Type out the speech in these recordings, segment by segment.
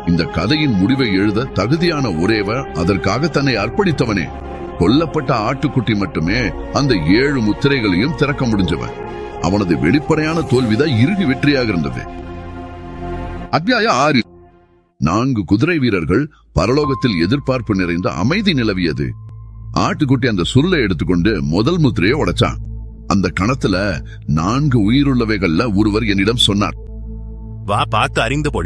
இந்த கதையின் முடிவை எழுத தகுதியான ஒரேவர் அதற்காக தன்னை அர்ப்பணித்தவனே கொல்லப்பட்ட ஆட்டுக்குட்டி மட்டுமே அந்த ஏழு முத்திரைகளையும் திறக்க முடிஞ்சவன் அவனது வெளிப்படையான தோல்விதான் இறுதி வெற்றியாக இருந்தது அத்தியாய ஆறு நான்கு குதிரை வீரர்கள் பரலோகத்தில் எதிர்பார்ப்பு நிறைந்த அமைதி நிலவியது ஆட்டுக்குட்டி அந்த சுருளை எடுத்துக்கொண்டு முதல் முத்திரையை உடைச்சான் அந்த கணத்துல நான்கு உயிருள்ளவைகள்ல ஒருவர் என்னிடம் சொன்னார் வா பார்த்து அறிந்து கொள்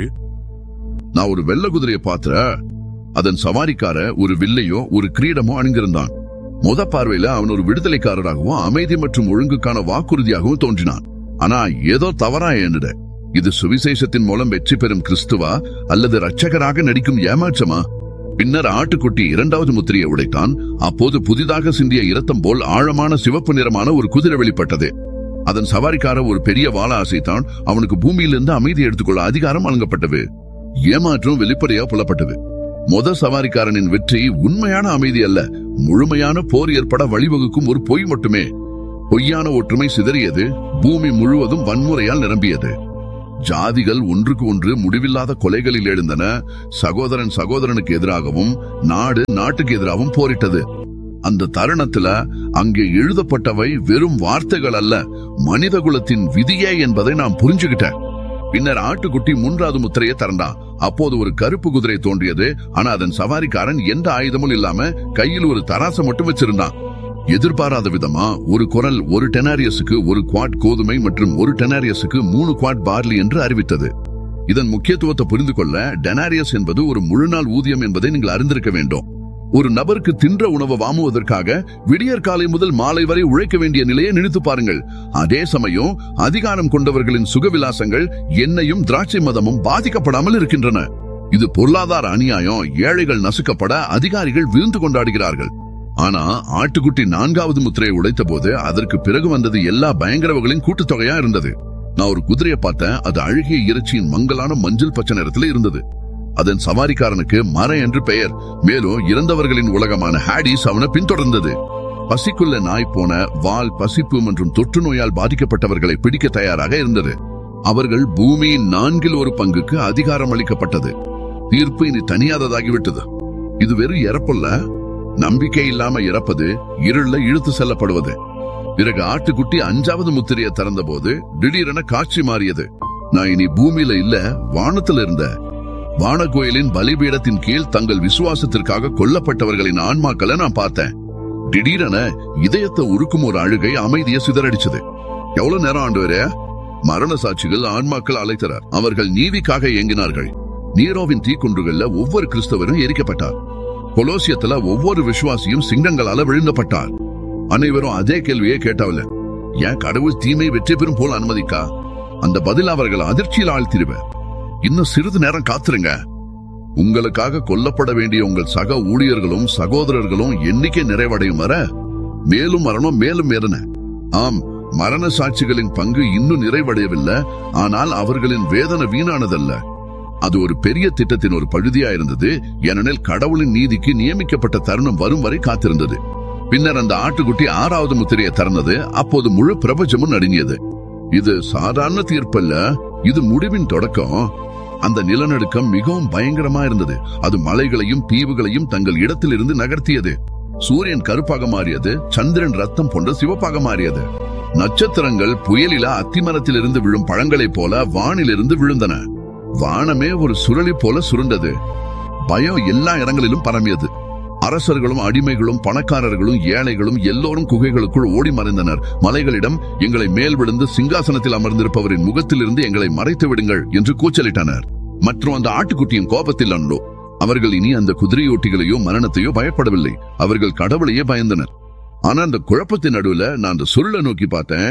நான் ஒரு வெள்ள குதிரையை பார்த்த அதன் சவாரிக்கார ஒரு வில்லையோ ஒரு கிரீடமோ அணிந்திருந்தான் முத பார்வையில அவன் ஒரு விடுதலைக்காரராகவும் அமைதி மற்றும் ஒழுங்குக்கான வாக்குறுதியாகவும் தோன்றினான் ஆனா ஏதோ தவறா எண்ணிட இது சுவிசேஷத்தின் மூலம் வெற்றி பெறும் கிறிஸ்துவா அல்லது இரட்சகராக நடிக்கும் ஏமாற்றமா பின்னர் ஆட்டுக்குட்டி இரண்டாவது முத்திரையை உடைத்தான் அப்போது புதிதாக சிந்திய இரத்தம் போல் ஆழமான சிவப்பு நிறமான ஒரு குதிரை வெளிப்பட்டது அதன் சவாரிக்கார ஒரு பெரிய வாழ அசைத்தான் அவனுக்கு பூமியிலிருந்து அமைதி எடுத்துக்கொள்ள அதிகாரம் வழங்கப்பட்டது ஏமாற்றம் வெளிப்படையா புலப்பட்டது முத சவாரிக்காரனின் வெற்றி உண்மையான அமைதி அல்ல முழுமையான போர் ஏற்பட வழிவகுக்கும் ஒரு பொய் மட்டுமே பொய்யான ஒற்றுமை சிதறியது பூமி முழுவதும் வன்முறையால் நிரம்பியது ஜாதிகள் ஒன்றுக்கு ஒன்று முடிவில்லாத கொலைகளில் எழுந்தன சகோதரன் சகோதரனுக்கு எதிராகவும் நாடு நாட்டுக்கு எதிராகவும் போரிட்டது அந்த தருணத்துல அங்கே எழுதப்பட்டவை வெறும் வார்த்தைகள் அல்ல மனித குலத்தின் விதியே என்பதை நான் புரிஞ்சுகிட்டேன் பின்னர் ஆட்டுக்குட்டி மூன்றாவது முத்திரையை திறந்தான் அப்போது ஒரு கருப்பு குதிரை தோன்றியது ஆனா அதன் சவாரிக்காரன் எந்த ஆயுதமும் இல்லாம கையில் ஒரு தராசை மட்டும் வச்சிருந்தான் எதிர்பாராத விதமா ஒரு குரல் ஒரு டெனாரியஸுக்கு ஒரு குவாட் கோதுமை மற்றும் ஒரு டெனாரியஸுக்கு மூணு குவாட் பார்லி என்று அறிவித்தது இதன் முக்கியத்துவத்தை புரிந்து கொள்ள டெனாரியஸ் என்பது ஒரு முழுநாள் ஊதியம் என்பதை நீங்கள் அறிந்திருக்க வேண்டும் ஒரு நபருக்கு தின்ற உணவை வாங்குவதற்காக விடியற் காலை முதல் மாலை வரை உழைக்க வேண்டிய நிலையை நினைத்து பாருங்கள் அதே சமயம் அதிகாரம் கொண்டவர்களின் சுகவிலாசங்கள் எண்ணெயும் திராட்சை மதமும் பாதிக்கப்படாமல் இருக்கின்றன இது பொருளாதார அநியாயம் ஏழைகள் நசுக்கப்பட அதிகாரிகள் விருந்து கொண்டாடுகிறார்கள் ஆனா ஆட்டுக்குட்டி நான்காவது முத்திரையை உடைத்த போது அதற்கு பிறகு வந்தது எல்லா பயங்கரவர்களின் கூட்டுத்தொகையா இருந்தது நான் ஒரு குதிரையை பார்த்தேன் அது அழுகிய இறைச்சியின் மங்கலான மஞ்சள் பச்சை நிறத்துல இருந்தது அதன் சவாரிக்காரனுக்கு மர என்று பெயர் மேலும் இறந்தவர்களின் உலகமான ஹாடிஸ் அவனை பின்தொடர்ந்தது பசிக்குள்ள நாய் போன வால் பசிப்பு மற்றும் தொற்று நோயால் பாதிக்கப்பட்டவர்களை பிடிக்க தயாராக இருந்தது அவர்கள் பூமியின் நான்கில் ஒரு பங்குக்கு அதிகாரம் அளிக்கப்பட்டது தீர்ப்பு இனி தனியாததாகிவிட்டது இது வெறும் இறப்பல்ல நம்பிக்கை இல்லாம இறப்பது இருள இழுத்து செல்லப்படுவது பிறகு ஆட்டுக்குட்டி அஞ்சாவது முத்திரையை திறந்த போது திடீரென காட்சி மாறியது நான் இனி பூமியில இல்ல வானத்துல இருந்த வானகோயிலின் பலிபீடத்தின் கீழ் தங்கள் விசுவாசத்திற்காக கொல்லப்பட்டவர்களின் ஆன்மாக்களை நான் பார்த்தேன் திடீரென இதயத்தை உருக்கும் ஒரு அழுகை அமைதியை சிதறடிச்சது எவ்வளவு நேரம் ஆண்டு மரண சாட்சிகள் ஆன்மாக்கள் அழைத்தனர் அவர்கள் நீதிக்காக இயங்கினார்கள் நீரோவின் தீக்குண்டுகள்ல ஒவ்வொரு கிறிஸ்தவரும் எரிக்கப்பட்டார் கொலோசியத்துல ஒவ்வொரு விசுவாசியும் சிங்கங்களால விழுந்தப்பட்டார் அனைவரும் அதே கேள்வியை கேட்டவல்ல ஏன் கடவுள் தீமை வெற்றி பெறும் போல் அனுமதிக்கா அந்த பதில் அவர்கள் அதிர்ச்சியில் ஆழ்த்திருவர் இன்னும் சிறிது நேரம் காத்துருங்க உங்களுக்காக கொல்லப்பட வேண்டிய உங்கள் சக ஊழியர்களும் சகோதரர்களும் எண்ணிக்கை நிறைவடையும் வர மேலும் மரணம் மேலும் ஏறன ஆம் மரண சாட்சிகளின் பங்கு இன்னும் நிறைவடையவில்லை ஆனால் அவர்களின் வேதனை வீணானதல்ல அது ஒரு பெரிய திட்டத்தின் ஒரு பகுதியா இருந்தது ஏனெனில் கடவுளின் நீதிக்கு நியமிக்கப்பட்ட தருணம் வரும் வரை காத்திருந்தது பின்னர் அந்த ஆட்டுக்குட்டி ஆறாவது முத்திரையை திறந்தது அப்போது முழு பிரபஞ்சமும் நடுங்கியது இது சாதாரண தீர்ப்பல்ல இது முடிவின் தொடக்கம் அந்த நிலநடுக்கம் மிகவும் பயங்கரமா இருந்தது அது மலைகளையும் தீவுகளையும் தங்கள் இடத்திலிருந்து நகர்த்தியது சூரியன் கருப்பாக மாறியது சந்திரன் ரத்தம் போன்ற சிவப்பாக மாறியது நட்சத்திரங்கள் புயலில அத்திமரத்திலிருந்து விழும் பழங்களைப் போல வானிலிருந்து விழுந்தன வானமே ஒரு சுழலி போல சுருண்டது பயம் எல்லா இடங்களிலும் பரம்பியது அரசர்களும் அடிமைகளும் பணக்காரர்களும் ஏழைகளும் எல்லோரும் குகைகளுக்குள் ஓடி மறைந்தனர் மலைகளிடம் எங்களை மேல் விழுந்து சிங்காசனத்தில் அமர்ந்திருப்பவரின் முகத்திலிருந்து எங்களை மறைத்து விடுங்கள் என்று கூச்சலிட்டனர் மற்றும் அந்த ஆட்டுக்குட்டியின் கோபத்தில் அன்றோ அவர்கள் இனி அந்த குதிரையோட்டிகளையோ மரணத்தையோ பயப்படவில்லை அவர்கள் கடவுளையே பயந்தனர் ஆனா அந்த குழப்பத்தின் நடுவுல நான் அந்த சுருளை நோக்கி பார்த்தேன்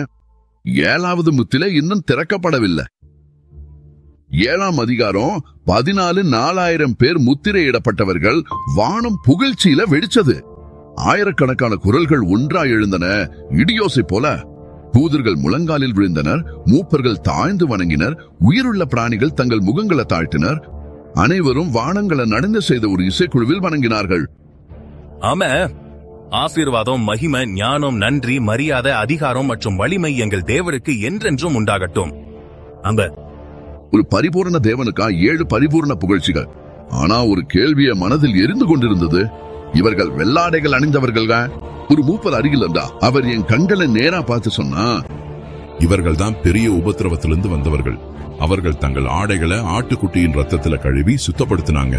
ஏழாவது முத்தில இன்னும் திறக்கப்படவில்லை ஏழாம் அதிகாரம் பதினாலு நாலாயிரம் பேர் முத்திரையிடப்பட்டவர்கள் வானம் புகழ்ச்சியில வெடிச்சது ஆயிரக்கணக்கான குரல்கள் ஒன்றா எழுந்தன இடியோசை போல தூதர்கள் முழங்காலில் விழுந்தனர் மூப்பர்கள் தாழ்ந்து வணங்கினர் உயிருள்ள பிராணிகள் தங்கள் முகங்களை தாழ்த்தினர் அனைவரும் வானங்களை நடந்து செய்த ஒரு இசைக்குழுவில் வணங்கினார்கள் ஆமா ஆசீர்வாதம் மகிமை ஞானம் நன்றி மரியாதை அதிகாரம் மற்றும் வலிமை எங்கள் தேவருக்கு என்றென்றும் உண்டாகட்டும் அந்த ஒரு பரிபூரண தேவனுக்கா ஏழு பரிபூரண புகழ்ச்சிகள் ஆனா ஒரு கேள்விய மனதில் எரிந்து கொண்டிருந்தது இவர்கள் வெள்ளாடைகள் அணிந்தவர்கள் ஒரு மூப்பர் அருகில் இருந்தா அவர் என் கண்களை நேரா பார்த்து சொன்னா இவர்கள்தான் பெரிய உபத்திரவத்திலிருந்து வந்தவர்கள் அவர்கள் தங்கள் ஆடைகளை ஆட்டுக்குட்டியின் ரத்தத்துல கழுவி சுத்தப்படுத்தினாங்க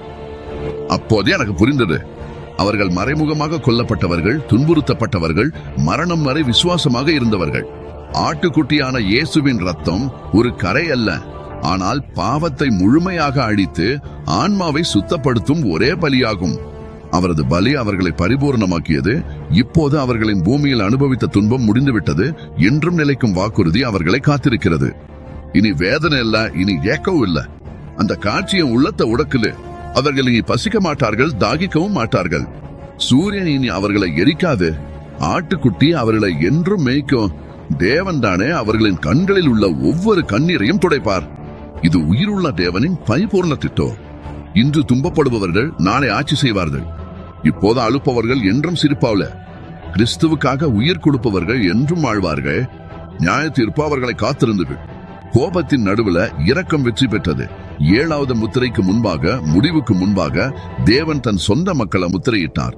அப்போதே எனக்கு புரிந்தது அவர்கள் மறைமுகமாக கொல்லப்பட்டவர்கள் துன்புறுத்தப்பட்டவர்கள் மரணம் வரை விசுவாசமாக இருந்தவர்கள் ஆட்டுக்குட்டியான இயேசுவின் ரத்தம் ஒரு கரை அல்ல ஆனால் பாவத்தை முழுமையாக அழித்து ஆன்மாவை சுத்தப்படுத்தும் ஒரே பலியாகும் அவரது பலி அவர்களை பரிபூர்ணமாக்கியது இப்போது அவர்களின் பூமியில் அனுபவித்த துன்பம் முடிந்துவிட்டது என்றும் நிலைக்கும் வாக்குறுதி அவர்களை காத்திருக்கிறது இனி வேதனை இல்ல இனி ஏக்கவும் இல்ல அந்த காட்சியின் உள்ளத்தை உடக்குது அவர்கள் இனி பசிக்க மாட்டார்கள் தாகிக்கவும் மாட்டார்கள் சூரியன் இனி அவர்களை எரிக்காது ஆட்டுக்குட்டி அவர்களை என்றும் மேய்க்கும் தேவன் தானே அவர்களின் கண்களில் உள்ள ஒவ்வொரு கண்ணீரையும் துடைப்பார் இது உயிருள்ள தேவனின் பரிபூர்ண திட்டம் இன்று துன்பப்படுபவர்கள் நாளை ஆட்சி செய்வார்கள் இப்போது அழுப்பவர்கள் என்றும் சிரிப்பாவல கிறிஸ்துவுக்காக உயிர் கொடுப்பவர்கள் என்றும் வாழ்வார்கள் நியாய தீர்ப்பு அவர்களை காத்திருந்தது கோபத்தின் நடுவுல இரக்கம் வெற்றி பெற்றது ஏழாவது முத்திரைக்கு முன்பாக முடிவுக்கு முன்பாக தேவன் தன் சொந்த மக்களை முத்திரையிட்டார்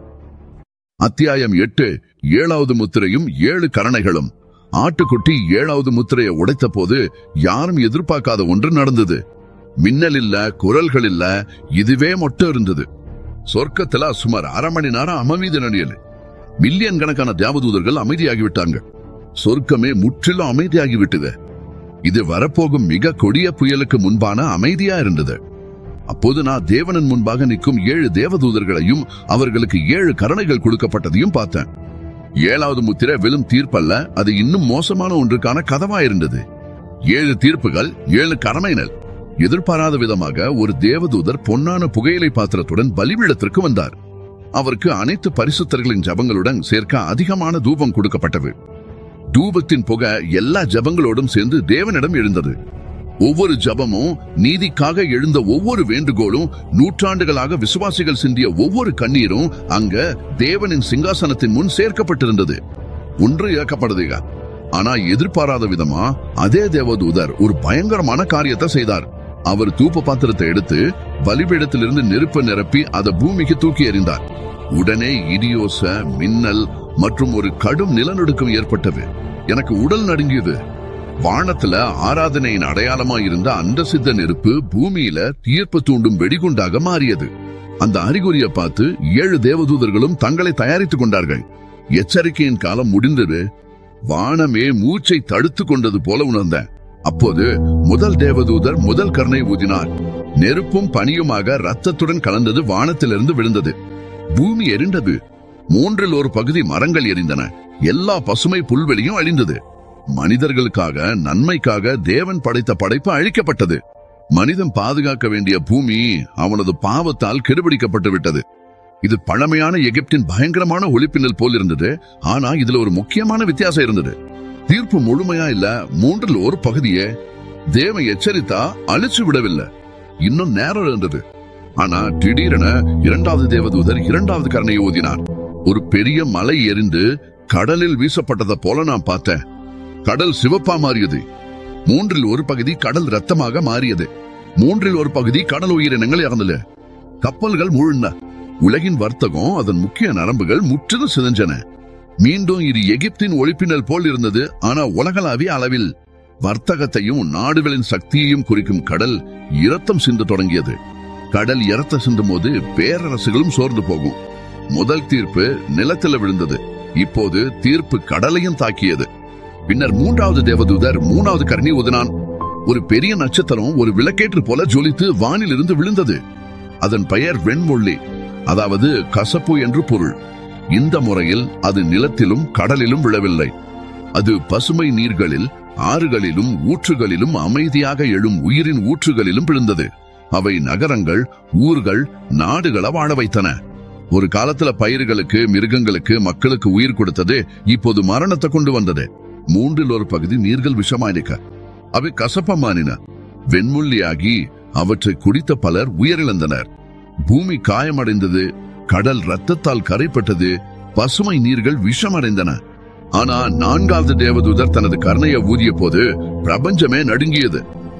அத்தியாயம் எட்டு ஏழாவது முத்திரையும் ஏழு கரணைகளும் ஆட்டுக்குட்டி ஏழாவது முத்திரையை உடைத்த போது யாரும் எதிர்பார்க்காத ஒன்று நடந்தது மின்னல் இல்ல குரல்கள் இல்ல இதுவே மட்டும் இருந்தது சொர்க்கத்துல சுமார் அரை மணி நேரம் அமைதி நடியல் மில்லியன் கணக்கான தேவதூதர்கள் அமைதியாகிவிட்டாங்க சொர்க்கமே முற்றிலும் அமைதியாகிவிட்டது இது வரப்போகும் மிக கொடிய புயலுக்கு முன்பான அமைதியா இருந்தது அப்போது நான் தேவனின் முன்பாக நிற்கும் ஏழு தேவதூதர்களையும் அவர்களுக்கு ஏழு கருணைகள் கொடுக்கப்பட்டதையும் பார்த்தேன் ஏழாவது முத்திரை வெறும் தீர்ப்பல்ல அது இன்னும் மோசமான ஒன்றுக்கான கதவா இருந்தது ஏழு தீர்ப்புகள் ஏழு கரமைனல் எதிர்பாராத விதமாக ஒரு தேவதூதர் பொன்னான புகையிலை பாத்திரத்துடன் பலிபீடத்திற்கு வந்தார் அவருக்கு அனைத்து பரிசுத்தர்களின் ஜபங்களுடன் சேர்க்க அதிகமான தூபம் கொடுக்கப்பட்டது தூபத்தின் புகை எல்லா ஜபங்களோடும் சேர்ந்து தேவனிடம் எழுந்தது ஒவ்வொரு ஜபமும் நீதிக்காக எழுந்த ஒவ்வொரு வேண்டுகோளும் நூற்றாண்டுகளாக விசுவாசிகள் சிந்திய ஒவ்வொரு கண்ணீரும் அங்க தேவனின் சிங்காசனத்தின் முன் சேர்க்கப்பட்டிருந்தது ஒன்று இழக்கப்படுதுங்க ஆனா எதிர்பாராத விதமா அதே தேவதூதர் ஒரு பயங்கரமான காரியத்தை செய்தார் அவர் தூப்ப பாத்திரத்தை எடுத்து பலிபீடத்திலிருந்து நெருப்ப நிரப்பி அதை பூமிக்கு தூக்கி எறிந்தார் உடனே இடியோச மின்னல் மற்றும் ஒரு கடும் நிலநடுக்கம் ஏற்பட்டது எனக்கு உடல் நடுங்கியது வானத்துல ஆராதனையின் அடையாளமா இருந்த அந்த சித்த நெருப்பு பூமியில தீர்ப்பு தூண்டும் வெடிகுண்டாக மாறியது அந்த அறிகுறியை பார்த்து ஏழு தேவதூதர்களும் தங்களை தயாரித்துக் கொண்டார்கள் எச்சரிக்கையின் காலம் முடிந்தது வானமே மூச்சை தடுத்து கொண்டது போல உணர்ந்தேன் அப்போது முதல் தேவதூதர் முதல் கர்ணை ஊதினார் நெருப்பும் பனியுமாக ரத்தத்துடன் கலந்தது வானத்திலிருந்து விழுந்தது பூமி எரிந்தது மூன்றில் ஒரு பகுதி மரங்கள் எரிந்தன எல்லா பசுமை புல்வெளியும் அழிந்தது மனிதர்களுக்காக நன்மைக்காக தேவன் படைத்த படைப்பு அழிக்கப்பட்டது மனிதன் பாதுகாக்க வேண்டிய பூமி அவனது பாவத்தால் கெடுபிடிக்கப்பட்டு விட்டது இது பழமையான எகிப்தின் பயங்கரமான ஒளிப்பின்னல் போல் இருந்தது ஆனா இதுல ஒரு முக்கியமான வித்தியாசம் இருந்தது தீர்ப்பு முழுமையா இல்ல மூன்றில் ஒரு பகுதியே தேவன் எச்சரித்தா அழிச்சு விடவில்லை இன்னும் நேரம் இருந்தது ஆனா திடீரென இரண்டாவது தேவதூதர் இரண்டாவது கரணையை ஊதினார் ஒரு பெரிய மலை எரிந்து கடலில் வீசப்பட்டதை போல நான் பார்த்தேன் கடல் சிவப்பா மாறியது மூன்றில் ஒரு பகுதி கடல் ரத்தமாக மாறியது மூன்றில் ஒரு பகுதி கடல் உயிரினங்கள் இறந்தது கப்பல்கள் மூழ்கின உலகின் வர்த்தகம் அதன் முக்கிய நரம்புகள் முற்றிலும் சிதைஞ்சன மீண்டும் இது எகிப்தின் ஒளிப்பினல் போல் இருந்தது ஆனா உலகளாவிய அளவில் வர்த்தகத்தையும் நாடுகளின் சக்தியையும் குறிக்கும் கடல் இரத்தம் சிந்த தொடங்கியது கடல் இரத்த சிந்தும் போது பேரரசுகளும் சோர்ந்து போகும் முதல் தீர்ப்பு நிலத்துல விழுந்தது இப்போது தீர்ப்பு கடலையும் தாக்கியது பின்னர் மூன்றாவது தேவதூதர் மூணாவது கரணி உதனான் ஒரு பெரிய நட்சத்திரம் ஒரு விளக்கேற்று போல ஜொலித்து வானிலிருந்து விழுந்தது அதன் பெயர் வெண்மொள்ளி அதாவது கசப்பு என்று பொருள் இந்த முறையில் அது நிலத்திலும் கடலிலும் விழவில்லை அது பசுமை நீர்களில் ஆறுகளிலும் ஊற்றுகளிலும் அமைதியாக எழும் உயிரின் ஊற்றுகளிலும் விழுந்தது அவை நகரங்கள் ஊர்கள் நாடுகளை வாழ வைத்தன ஒரு காலத்துல பயிர்களுக்கு மிருகங்களுக்கு மக்களுக்கு உயிர் கொடுத்தது இப்போது மரணத்தை கொண்டு வந்தது மூன்றில் ஒரு பகுதி நீர்கள் விஷமாயிருக்க அவை கசப்பமானின வெண்முள்ளியாகி அவற்றை குடித்த பலர் உயிரிழந்தனர் பூமி காயமடைந்தது கடல் ரத்தத்தால் கரைப்பட்டது பசுமை நீர்கள் விஷமடைந்தன ஆனா நான்காவது தேவதூதர் தனது கர்ணையை ஊதிய போது பிரபஞ்சமே நடுங்கியது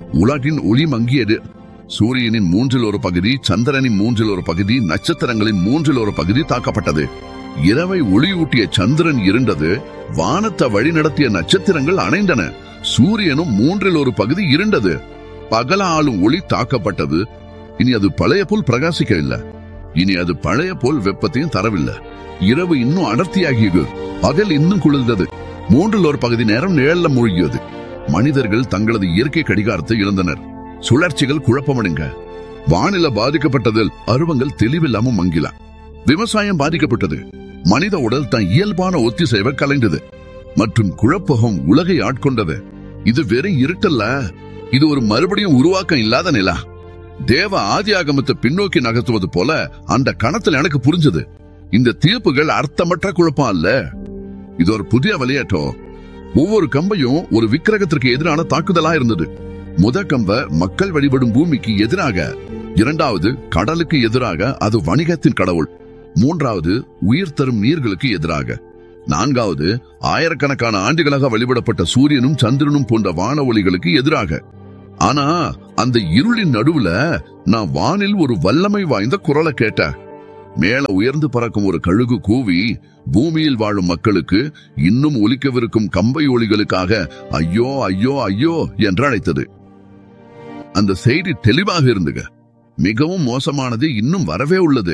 உலகின் ஒளி மங்கியது சூரியனின் மூன்றில் ஒரு பகுதி சந்திரனின் மூன்றில் ஒரு பகுதி நட்சத்திரங்களின் மூன்றில் ஒரு பகுதி தாக்கப்பட்டது இரவை ஒளியூட்டிய சந்திரன் இருண்டது வானத்தை வழிநடத்திய நட்சத்திரங்கள் அணைந்தன சூரியனும் மூன்றில் ஒரு பகுதி இருண்டது பகல ஆளும் ஒளி தாக்கப்பட்டது இனி அது பழைய போல் பிரகாசிக்கவில்லை இனி அது பழைய போல் வெப்பத்தையும் தரவில்லை இரவு இன்னும் அடர்த்தியாகியது பகல் இன்னும் குளிர்ந்தது மூன்றில் ஒரு பகுதி நேரம் நிழல்ல மூழ்கியது மனிதர்கள் தங்களது இயற்கை கடிகாரத்தை இழந்தனர் சுழற்சிகள் குழப்பமடைங்க வானிலை பாதிக்கப்பட்டதில் அருவங்கள் தெளிவில்லாம மங்கில விவசாயம் பாதிக்கப்பட்டது மனித உடல் தன் இயல்பான ஒத்திசைவை கலைந்தது மற்றும் குழப்பகம் உலகை ஆட்கொண்டது இது வெறும் இருட்டல்ல இது ஒரு மறுபடியும் உருவாக்கம் இல்லாத நிலா தேவ ஆதி ஆகமத்தை பின்னோக்கி நகர்த்துவது போல அந்த கணத்தில் எனக்கு புரிஞ்சது இந்த தீர்ப்புகள் அர்த்தமற்ற குழப்பம் அல்ல இது ஒரு புதிய விளையாட்டம் ஒவ்வொரு கம்பையும் ஒரு விக்கிரகத்திற்கு எதிரான தாக்குதலா இருந்தது முத கம்ப மக்கள் வழிபடும் பூமிக்கு எதிராக இரண்டாவது கடலுக்கு எதிராக அது வணிகத்தின் கடவுள் மூன்றாவது உயிர் தரும் நீர்களுக்கு எதிராக நான்காவது ஆயிரக்கணக்கான ஆண்டுகளாக வழிபடப்பட்ட சூரியனும் சந்திரனும் போன்ற வான ஒளிகளுக்கு எதிராக ஆனா அந்த இருளின் நடுவுல நான் வானில் ஒரு வல்லமை வாய்ந்த குரலை கேட்டேன் மேல உயர்ந்து பறக்கும் ஒரு கழுகு கூவி பூமியில் வாழும் மக்களுக்கு இன்னும் ஒலிக்கவிருக்கும் கம்பை ஒளிகளுக்காக ஐயோ ஐயோ ஐயோ என்று அழைத்தது அந்த செய்தி தெளிவாக இருந்துங்க மிகவும் மோசமானது இன்னும் வரவே உள்ளது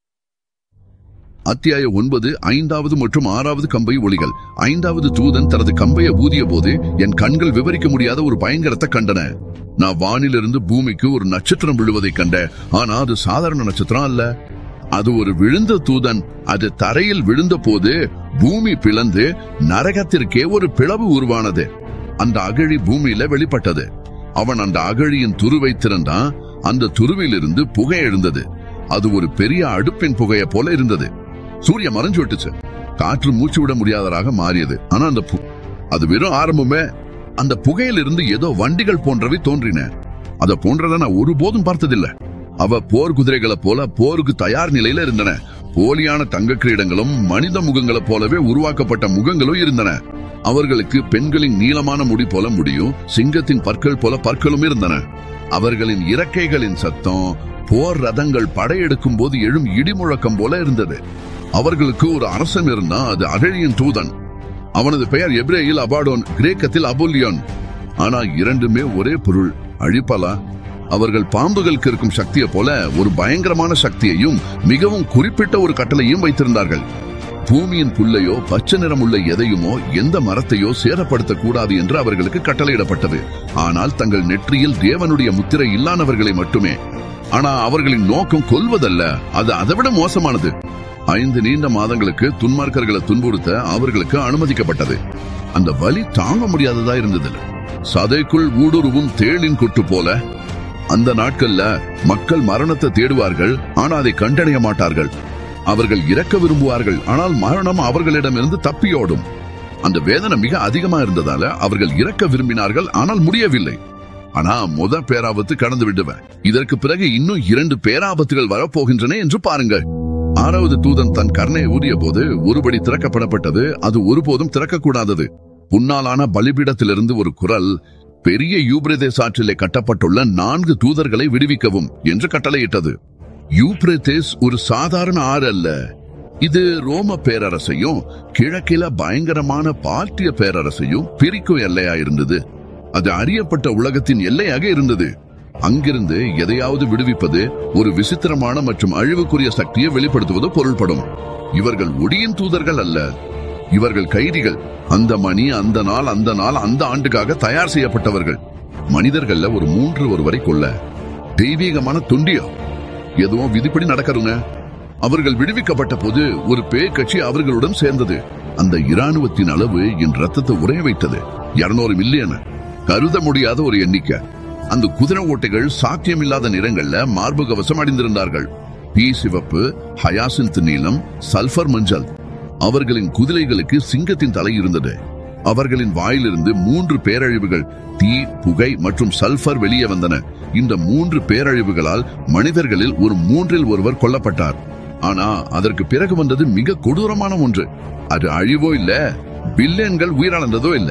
அத்தியாய ஒன்பது ஐந்தாவது மற்றும் ஆறாவது கம்பை ஒளிகள் ஐந்தாவது தூதன் தனது கம்பையை ஊதிய போது என் கண்கள் விவரிக்க முடியாத ஒரு பயங்கரத்தை கண்டன நான் வானிலிருந்து பூமிக்கு ஒரு நட்சத்திரம் விழுவதை கண்ட ஆனா அது சாதாரண நட்சத்திரம் அல்ல அது ஒரு விழுந்த தூதன் அது தரையில் விழுந்த போது பூமி பிளந்து நரகத்திற்கே ஒரு பிளவு உருவானது அந்த அகழி பூமியில வெளிப்பட்டது அவன் அந்த அகழியின் துருவை திறந்தான் அந்த துருவிலிருந்து புகை எழுந்தது அது ஒரு பெரிய அடுப்பின் புகைய போல இருந்தது சூரியன் மறைஞ்சு விட்டுச்சு காற்று மூச்சு விட முடியாததாக மாறியது ஆனா அந்த பு- அது வெறும் ஆரம்பமே அந்த புகையிலிருந்து ஏதோ வண்டிகள் போன்றவை தோன்றின அத போன்றதை நான் ஒருபோதும் பார்த்ததில்ல அவ போர் குதிரைகளை போல போருக்கு தயார் நிலையில இருந்தன போலியான தங்க கிரீடங்களும் மனித முகங்களைப் போலவே உருவாக்கப்பட்ட முகங்களும் இருந்தன அவர்களுக்கு பெண்களின் நீளமான முடி போல முடியும் சிங்கத்தின் பற்கள் போல பற்களும் இருந்தன அவர்களின் இறக்கைகளின் சத்தம் போர் ரதங்கள் படையெடுக்கும் போது எழும் இடிமுழக்கம் போல இருந்தது அவர்களுக்கு ஒரு அரசன் இருந்தான் அது அகழியின் தூதன் அவனது பெயர் எப்ரேயில் அபாடோன் கிரேக்கத்தில் அபோலியோன் ஆனா இரண்டுமே ஒரே பொருள் அழிப்பலா அவர்கள் பாம்புகளுக்கு இருக்கும் சக்தியை போல ஒரு பயங்கரமான சக்தியையும் மிகவும் குறிப்பிட்ட ஒரு கட்டளையும் வைத்திருந்தார்கள் பூமியின் புல்லையோ பச்சை நிறமுள்ள எதையுமோ எந்த மரத்தையோ சேதப்படுத்தக் கூடாது என்று அவர்களுக்கு கட்டளையிடப்பட்டது ஆனால் தங்கள் நெற்றியில் தேவனுடைய முத்திரை இல்லாதவர்களை மட்டுமே ஆனா அவர்களின் நோக்கம் கொல்வதல்ல அது அதைவிட மோசமானது ஐந்து நீண்ட மாதங்களுக்கு துன்மார்க்கர்களை துன்புறுத்த அவர்களுக்கு அனுமதிக்கப்பட்டது அந்த வலி தாங்க முடியாததா இருந்தது சதைக்குள் ஊடுருவும் தேளின் கொட்டு போல அந்த நாட்கள்ல மக்கள் மரணத்தை தேடுவார்கள் ஆனா அதை கண்டடைய மாட்டார்கள் அவர்கள் இறக்க விரும்புவார்கள் ஆனால் மரணம் அவர்களிடமிருந்து தப்பியோடும் அந்த வேதனை மிக அதிகமா இருந்ததால அவர்கள் இறக்க விரும்பினார்கள் ஆனால் முடியவில்லை ஆனா முத பேராபத்து கடந்து விடுவேன் இதற்கு பிறகு இன்னும் இரண்டு பேராபத்துகள் வரப்போகின்றன என்று பாருங்கள் ஆறாவது தூதன் தன் கர்ணை ஊதிய போது ஒருபடி திறக்கப்படப்பட்டது அது ஒருபோதும் திறக்கக்கூடாதது புன்னாலான பலிபீடத்திலிருந்து ஒரு குரல் பெரிய யூப்ரதேஸ் ஆற்றிலே கட்டப்பட்டுள்ள நான்கு தூதர்களை விடுவிக்கவும் என்று கட்டளையிட்டது யூப்ரேதேஸ் ஒரு சாதாரண ஆறு அல்ல இது ரோம பேரரசையும் கிழக்கில பயங்கரமான பார்ட்டிய பேரரசையும் பிரிக்கும் எல்லையா இருந்தது அது அறியப்பட்ட உலகத்தின் எல்லையாக இருந்தது அங்கிருந்து எதையாவது விடுவிப்பது ஒரு விசித்திரமான மற்றும் அழிவுக்குரிய சக்தியை வெளிப்படுத்துவது பொருள்படும் இவர்கள் ஒடியின் தூதர்கள் அல்ல இவர்கள் கைதிகள் அந்த மணி அந்த நாள் அந்த நாள் அந்த ஆண்டுக்காக தயார் செய்யப்பட்டவர்கள் மனிதர்கள்ல ஒரு மூன்று ஒருவரை கொல்ல தெய்வீகமான துண்டியம் எதுவும் விதிப்படி நடக்கருங்க அவர்கள் விடுவிக்கப்பட்ட போது ஒரு பேய் கட்சி அவர்களுடன் சேர்ந்தது அந்த இராணுவத்தின் அளவு என் ரத்தத்தை உறைய வைத்தது இருநூறு மில்லியன் கருத முடியாத ஒரு எண்ணிக்கை அந்த குதிரை ஓட்டைகள் சாத்தியமில்லாத நிறங்கள்ல மார்பு கவசம் அணிந்திருந்தார்கள் பீ சிவப்பு ஹயாசிந்த் நீலம் சல்பர் மஞ்சள் அவர்களின் குதிரைகளுக்கு சிங்கத்தின் தலை இருந்தது அவர்களின் வாயிலிருந்து மூன்று பேரழிவுகள் தீ புகை மற்றும் சல்பர் வெளியே வந்தன இந்த மூன்று பேரழிவுகளால் மனிதர்களில் ஒரு மூன்றில் ஒருவர் கொல்லப்பட்டார் ஆனா அதற்கு பிறகு வந்தது மிக கொடூரமான ஒன்று அது அழிவோ இல்ல பில்லியன்கள் உயிரிழந்ததோ இல்ல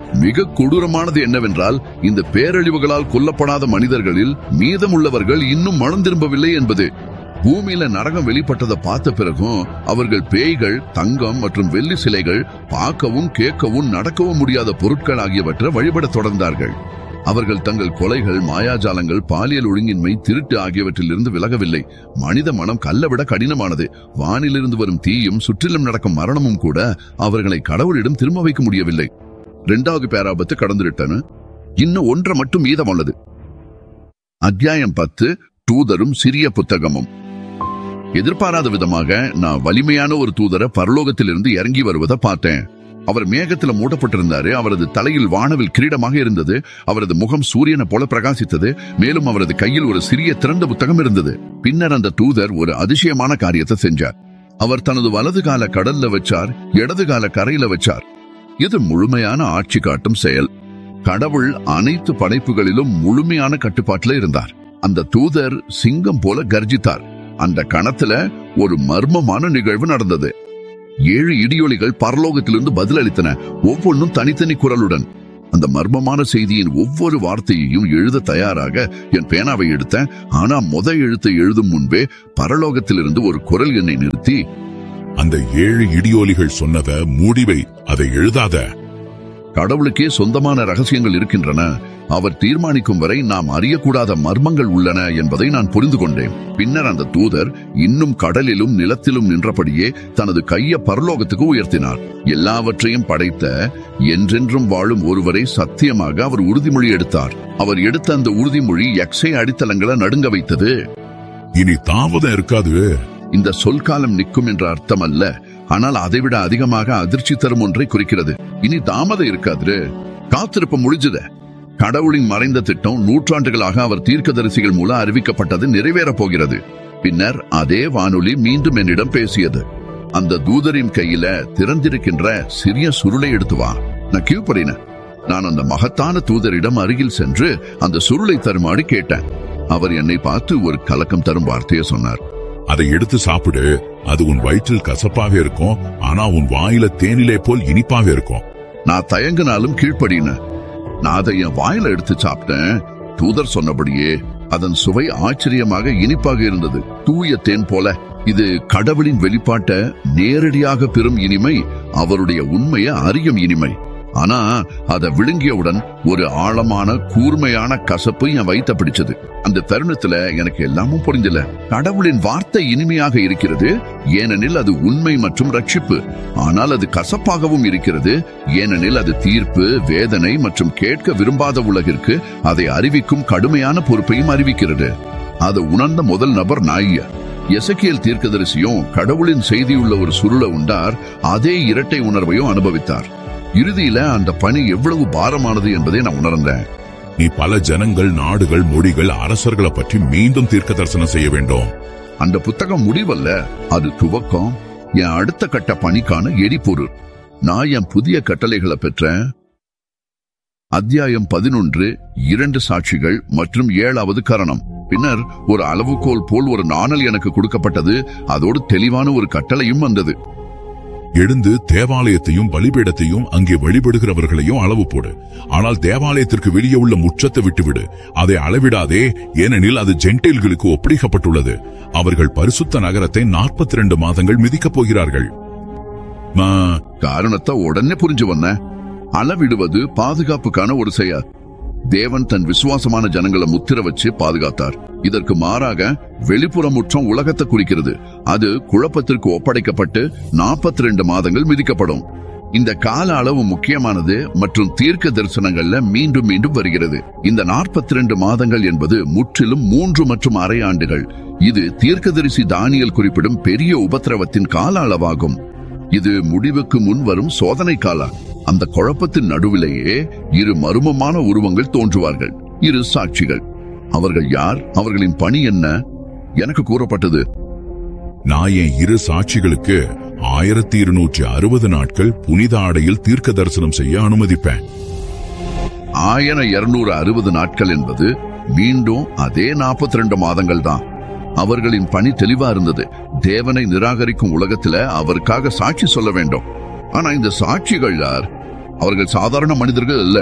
மிக கொடூரமானது என்னவென்றால் இந்த பேரழிவுகளால் கொல்லப்படாத மனிதர்களில் மீதமுள்ளவர்கள் இன்னும் மனம் திரும்பவில்லை என்பது பூமியில நரகம் வெளிப்பட்டதை பார்த்த பிறகும் அவர்கள் பேய்கள் தங்கம் மற்றும் வெள்ளி சிலைகள் பார்க்கவும் கேட்கவும் நடக்கவும் முடியாத பொருட்கள் ஆகியவற்றை வழிபடத் தொடர்ந்தார்கள் அவர்கள் தங்கள் கொலைகள் மாயாஜாலங்கள் பாலியல் ஒழுங்கின்மை திருட்டு ஆகியவற்றிலிருந்து விலகவில்லை மனித மனம் கல்லை விட கடினமானது வானிலிருந்து வரும் தீயும் சுற்றிலும் நடக்கும் மரணமும் கூட அவர்களை கடவுளிடம் திரும்ப வைக்க முடியவில்லை இரண்டாவது பேராபத்து கடந்துவிட்டன இன்னும் ஒன்றை மட்டும் மீதம் உள்ளது அத்தியாயம் பத்து தூதரும் சிறிய புத்தகமும் எதிர்பாராத விதமாக நான் வலிமையான ஒரு தூதரை பரலோகத்திலிருந்து இறங்கி வருவதை பார்த்தேன் அவர் மேகத்துல மூடப்பட்டிருந்தாரு அவரது தலையில் வானவில் கிரீடமாக இருந்தது அவரது முகம் சூரியனை போல பிரகாசித்தது மேலும் அவரது கையில் ஒரு சிறிய திறந்த புத்தகம் இருந்தது பின்னர் அந்த தூதர் ஒரு அதிசயமான காரியத்தை செஞ்சார் அவர் தனது வலது கால கடல்ல வச்சார் இடது கால கரையில வச்சார் இது முழுமையான ஆட்சி காட்டும் செயல் கடவுள் அனைத்து படைப்புகளிலும் முழுமையான கட்டுப்பாட்டுல இருந்தார் அந்த தூதர் சிங்கம் போல கர்ஜித்தார் அந்த கணத்துல ஒரு மர்மமான நிகழ்வு நடந்தது ஏழு இடியொலிகள் பரலோகத்திலிருந்து பதிலளித்தன ஒவ்வொன்றும் தனித்தனி குரலுடன் அந்த மர்மமான செய்தியின் ஒவ்வொரு வார்த்தையையும் எழுத தயாராக என் பேனாவை எடுத்தேன் ஆனா முத எழுத்தை எழுதும் முன்பே பரலோகத்திலிருந்து ஒரு குரல் என்னை நிறுத்தி அந்த ஏழு இடியோலிகள் சொன்னத மூடிவை அதை எழுதாத கடவுளுக்கே சொந்தமான ரகசியங்கள் இருக்கின்றன அவர் தீர்மானிக்கும் வரை நாம் அறியக்கூடாத மர்மங்கள் உள்ளன என்பதை நான் புரிந்து கொண்டேன் பின்னர் அந்த தூதர் இன்னும் கடலிலும் நிலத்திலும் நின்றபடியே தனது கைய பரலோகத்துக்கு உயர்த்தினார் எல்லாவற்றையும் படைத்த என்றென்றும் வாழும் ஒருவரை சத்தியமாக அவர் உறுதிமொழி எடுத்தார் அவர் எடுத்த அந்த உறுதிமொழி எக்ஸை அடித்தளங்களை நடுங்க வைத்தது இனி தாமதம் இருக்காது இந்த சொல்காலம் நிற்கும் என்ற அர்த்தம் அல்ல ஆனால் அதைவிட அதிகமாக அதிர்ச்சி தரும் ஒன்றை குறிக்கிறது இனி தாமதம் இருக்காது காத்திருப்பு முடிஞ்சது கடவுளின் மறைந்த திட்டம் நூற்றாண்டுகளாக அவர் தீர்க்கதரிசிகள் மூலம் அறிவிக்கப்பட்டது நிறைவேறப் போகிறது பின்னர் அதே வானொலி மீண்டும் என்னிடம் பேசியது அந்த தூதரின் கையில திறந்திருக்கின்ற சிறிய சுருளை எடுத்து வா நான் கியூ பண்ணினேன் நான் அந்த மகத்தான தூதரிடம் அருகில் சென்று அந்த சுருளை தருமாறு கேட்டேன் அவர் என்னை பார்த்து ஒரு கலக்கம் தரும் வார்த்தையை சொன்னார் அதை எடுத்து சாப்பிடு அது உன் வயிற்றில் கசப்பாக இருக்கும் ஆனா உன் வாயில தேனிலே போல் இனிப்பாக இருக்கும் நான் தயங்கினாலும் கீழ்ப்படினேன் நான் அதை என் வாயில எடுத்து சாப்பிட்டேன் தூதர் சொன்னபடியே அதன் சுவை ஆச்சரியமாக இனிப்பாக இருந்தது தூய தேன் போல இது கடவுளின் வெளிப்பாட்ட நேரடியாக பெறும் இனிமை அவருடைய உண்மையை அறியும் இனிமை ஆனா அதை விழுங்கியவுடன் ஒரு ஆழமான கூர்மையான கசப்பு என் வயித்த பிடிச்சது அந்த தருணத்துல எனக்கு எல்லாமும் புரிஞ்சல கடவுளின் வார்த்தை இனிமையாக இருக்கிறது ஏனெனில் அது உண்மை மற்றும் ரட்சிப்பு ஆனால் அது கசப்பாகவும் இருக்கிறது ஏனெனில் அது தீர்ப்பு வேதனை மற்றும் கேட்க விரும்பாத உலகிற்கு அதை அறிவிக்கும் கடுமையான பொறுப்பையும் அறிவிக்கிறது அதை உணர்ந்த முதல் நபர் நாய்ய எசக்கியல் தீர்க்கதரிசியும் கடவுளின் செய்தியுள்ள ஒரு சுருள உண்டார் அதே இரட்டை உணர்வையும் அனுபவித்தார் இறுதியில அந்த பணி எவ்வளவு பாரமானது என்பதை நான் உணர்ந்தேன் நீ பல ஜனங்கள் நாடுகள் மொழிகள் அரசர்களை பற்றி மீண்டும் தீர்க்க தரிசனம் செய்ய வேண்டும் அந்த புத்தகம் முடிவல்ல அது துவக்கம் என் அடுத்த கட்ட பணிக்கான எரிபொருள் நான் என் புதிய கட்டளைகளை பெற்றேன் அத்தியாயம் பதினொன்று இரண்டு சாட்சிகள் மற்றும் ஏழாவது கரணம் பின்னர் ஒரு அளவுகோல் போல் ஒரு நாணல் எனக்கு கொடுக்கப்பட்டது அதோடு தெளிவான ஒரு கட்டளையும் வந்தது எழுந்து தேவாலயத்தையும் பலிபீடத்தையும் அங்கே வழிபடுகிறவர்களையும் அளவு போடு ஆனால் தேவாலயத்திற்கு வெளியே உள்ள முற்றத்தை விட்டுவிடு அதை அளவிடாதே ஏனெனில் அது ஜென்டைல்களுக்கு ஒப்படைக்கப்பட்டுள்ளது அவர்கள் பரிசுத்த நகரத்தை நாற்பத்தி ரெண்டு மாதங்கள் மிதிக்கப் போகிறார்கள் நான் காரணத்தை உடனே புரிஞ்சு வந்த அளவிடுவது பாதுகாப்புக்கான ஒரு செயல் தேவன் தன் விசுவாசமான ஜனங்களை முத்திர வச்சு பாதுகாத்தார் இதற்கு மாறாக வெளிப்புற முற்றம் உலகத்தை குறிக்கிறது அது குழப்பத்திற்கு ஒப்படைக்கப்பட்டு நாற்பத்தி ரெண்டு மாதங்கள் மிதிக்கப்படும் இந்த கால அளவு முக்கியமானது மற்றும் தீர்க்க தரிசனங்கள்ல மீண்டும் மீண்டும் வருகிறது இந்த நாற்பத்தி ரெண்டு மாதங்கள் என்பது முற்றிலும் மூன்று மற்றும் அரை ஆண்டுகள் இது தீர்க்கதரிசி தானியல் குறிப்பிடும் பெரிய உபத்திரவத்தின் கால அளவாகும் இது முடிவுக்கு முன் வரும் சோதனை காலம் அந்த குழப்பத்தின் நடுவிலேயே இரு மர்மமான உருவங்கள் தோன்றுவார்கள் இரு சாட்சிகள் அவர்கள் யார் அவர்களின் பணி என்ன எனக்கு கூறப்பட்டது நான் என் இரு சாட்சிகளுக்கு ஆயிரத்தி இருநூற்றி அறுபது நாட்கள் புனித ஆடையில் தீர்க்க தரிசனம் செய்ய அனுமதிப்பேன் ஆயிரம் இருநூறு அறுபது நாட்கள் என்பது மீண்டும் அதே நாற்பத்தி ரெண்டு மாதங்கள் தான் அவர்களின் பணி தெளிவா இருந்தது தேவனை நிராகரிக்கும் உலகத்துல அவருக்காக சாட்சி சொல்ல வேண்டும் ஆனா இந்த சாட்சிகள் யார் அவர்கள் சாதாரண மனிதர்கள் அல்ல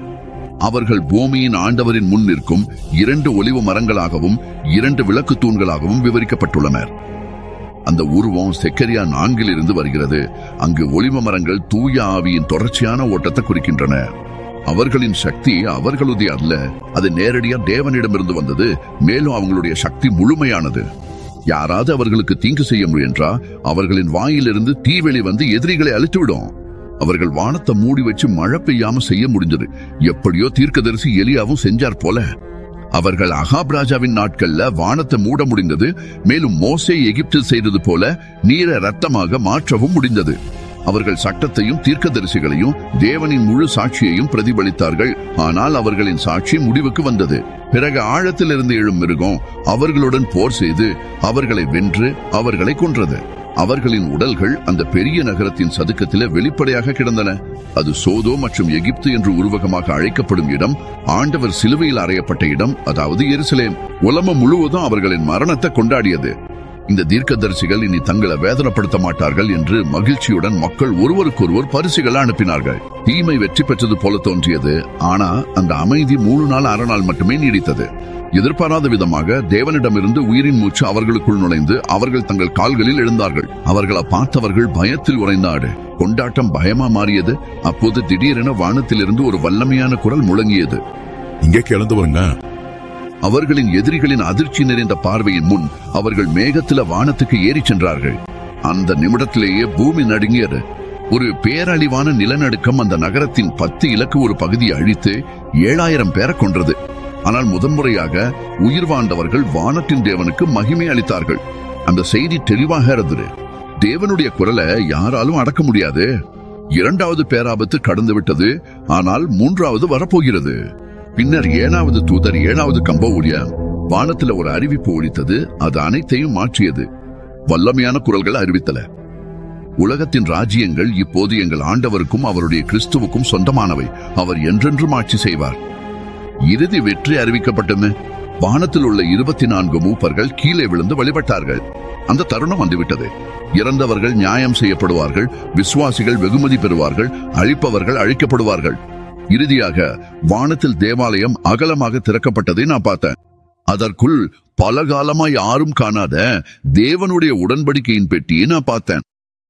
அவர்கள் பூமியின் ஆண்டவரின் முன் நிற்கும் இரண்டு ஒலிவு மரங்களாகவும் இரண்டு விளக்கு தூண்களாகவும் விவரிக்கப்பட்டுள்ளனர் அந்த உருவம் செக்கரியா நான்கில் இருந்து வருகிறது அங்கு ஒளிவ மரங்கள் தூய ஆவியின் தொடர்ச்சியான ஓட்டத்தை குறிக்கின்றன அவர்களின் சக்தி அவர்களுடைய அல்ல அது நேரடியா தேவனிடமிருந்து வந்தது மேலும் அவங்களுடைய சக்தி முழுமையானது யாராவது அவர்களுக்கு தீங்கு செய்ய முயன்றா அவர்களின் வாயிலிருந்து தீவெளி வந்து எதிரிகளை அழித்துவிடும் அவர்கள் வானத்தை மூடி வச்சு மழை பெய்யாம செய்ய முடிஞ்சது எப்படியோ தீர்க்கதரிசி எலியாவும் செஞ்சார் போல அவர்கள் அகாப் ராஜாவின் நாட்கள்ல வானத்தை மூட முடிந்தது மேலும் மோசே எகிப்தில் செய்தது போல நீரை ரத்தமாக மாற்றவும் முடிந்தது அவர்கள் சட்டத்தையும் தீர்க்கதரிசிகளையும் தேவனின் முழு சாட்சியையும் பிரதிபலித்தார்கள் ஆனால் அவர்களின் சாட்சி முடிவுக்கு வந்தது பிறகு ஆழத்திலிருந்து எழும் மிருகம் அவர்களுடன் போர் செய்து அவர்களை வென்று அவர்களை கொன்றது அவர்களின் உடல்கள் அந்த பெரிய நகரத்தின் சதுக்கத்திலே வெளிப்படையாக கிடந்தன அது சோதோ மற்றும் எகிப்து என்று உருவகமாக அழைக்கப்படும் இடம் ஆண்டவர் சிலுவையில் அறையப்பட்ட இடம் அதாவது எருசலேம் உலகம் முழுவதும் அவர்களின் மரணத்தை கொண்டாடியது இந்த தீர்க்கதரிசிகள் இனி தங்களை வேதனைப்படுத்த மாட்டார்கள் என்று மகிழ்ச்சியுடன் மக்கள் ஒருவருக்கொருவர் பரிசுகளை அனுப்பினார்கள் தீமை வெற்றி பெற்றது போல தோன்றியது ஆனா அந்த அமைதி மூணு நாள் அரை நாள் மட்டுமே நீடித்தது எதிர்பாராத விதமாக தேவனிடமிருந்து உயிரின் மூச்சு அவர்களுக்குள் நுழைந்து அவர்கள் தங்கள் கால்களில் எழுந்தார்கள் அவர்களை பார்த்தவர்கள் பயத்தில் உறைந்தாடு கொண்டாட்டம் பயமா மாறியது அப்போது திடீரென வானத்திலிருந்து ஒரு வல்லமையான குரல் முழங்கியது இங்கே கிளந்து வருங்க அவர்களின் எதிரிகளின் அதிர்ச்சி நிறைந்த பார்வையின் முன் அவர்கள் மேகத்தில வானத்துக்கு ஏறிச் சென்றார்கள் அந்த நிமிடத்திலேயே பூமி நடுங்கியது ஒரு பேரழிவான நிலநடுக்கம் அந்த நகரத்தின் பத்து இலக்கு ஒரு பகுதியை அழித்து ஏழாயிரம் பேரை கொன்றது ஆனால் முதன்முறையாக உயிர் வாழ்ந்தவர்கள் வானத்தின் தேவனுக்கு மகிமை அளித்தார்கள் அந்த செய்தி தெளிவாக இருந்தது தேவனுடைய குரலை யாராலும் அடக்க முடியாது இரண்டாவது பேராபத்து கடந்து விட்டது ஆனால் மூன்றாவது வரப்போகிறது பின்னர் ஏழாவது தூதர் ஏழாவது கம்ப ஊழிய வானத்துல ஒரு அறிவிப்பு ஒலித்தது அது அனைத்தையும் மாற்றியது வல்லமையான குரல்கள் அறிவித்தல உலகத்தின் ராஜ்யங்கள் இப்போது எங்கள் ஆண்டவருக்கும் அவருடைய கிறிஸ்துவுக்கும் சொந்தமானவை அவர் என்றென்றும் ஆட்சி செய்வார் இறுதி வெற்றி அறிவிக்கப்பட்டது வானத்தில் உள்ள இருபத்தி நான்கு மூப்பர்கள் கீழே விழுந்து வழிபட்டார்கள் அந்த தருணம் வந்துவிட்டது இறந்தவர்கள் நியாயம் செய்யப்படுவார்கள் விசுவாசிகள் வெகுமதி பெறுவார்கள் அழிப்பவர்கள் அழிக்கப்படுவார்கள் இறுதியாக வானத்தில் தேவாலயம் அகலமாக திறக்கப்பட்டதை நான் பார்த்தேன் அதற்குள் பல காலமா யாரும் காணாத தேவனுடைய உடன்படிக்கையின் பெட்டியை நான் பார்த்தேன்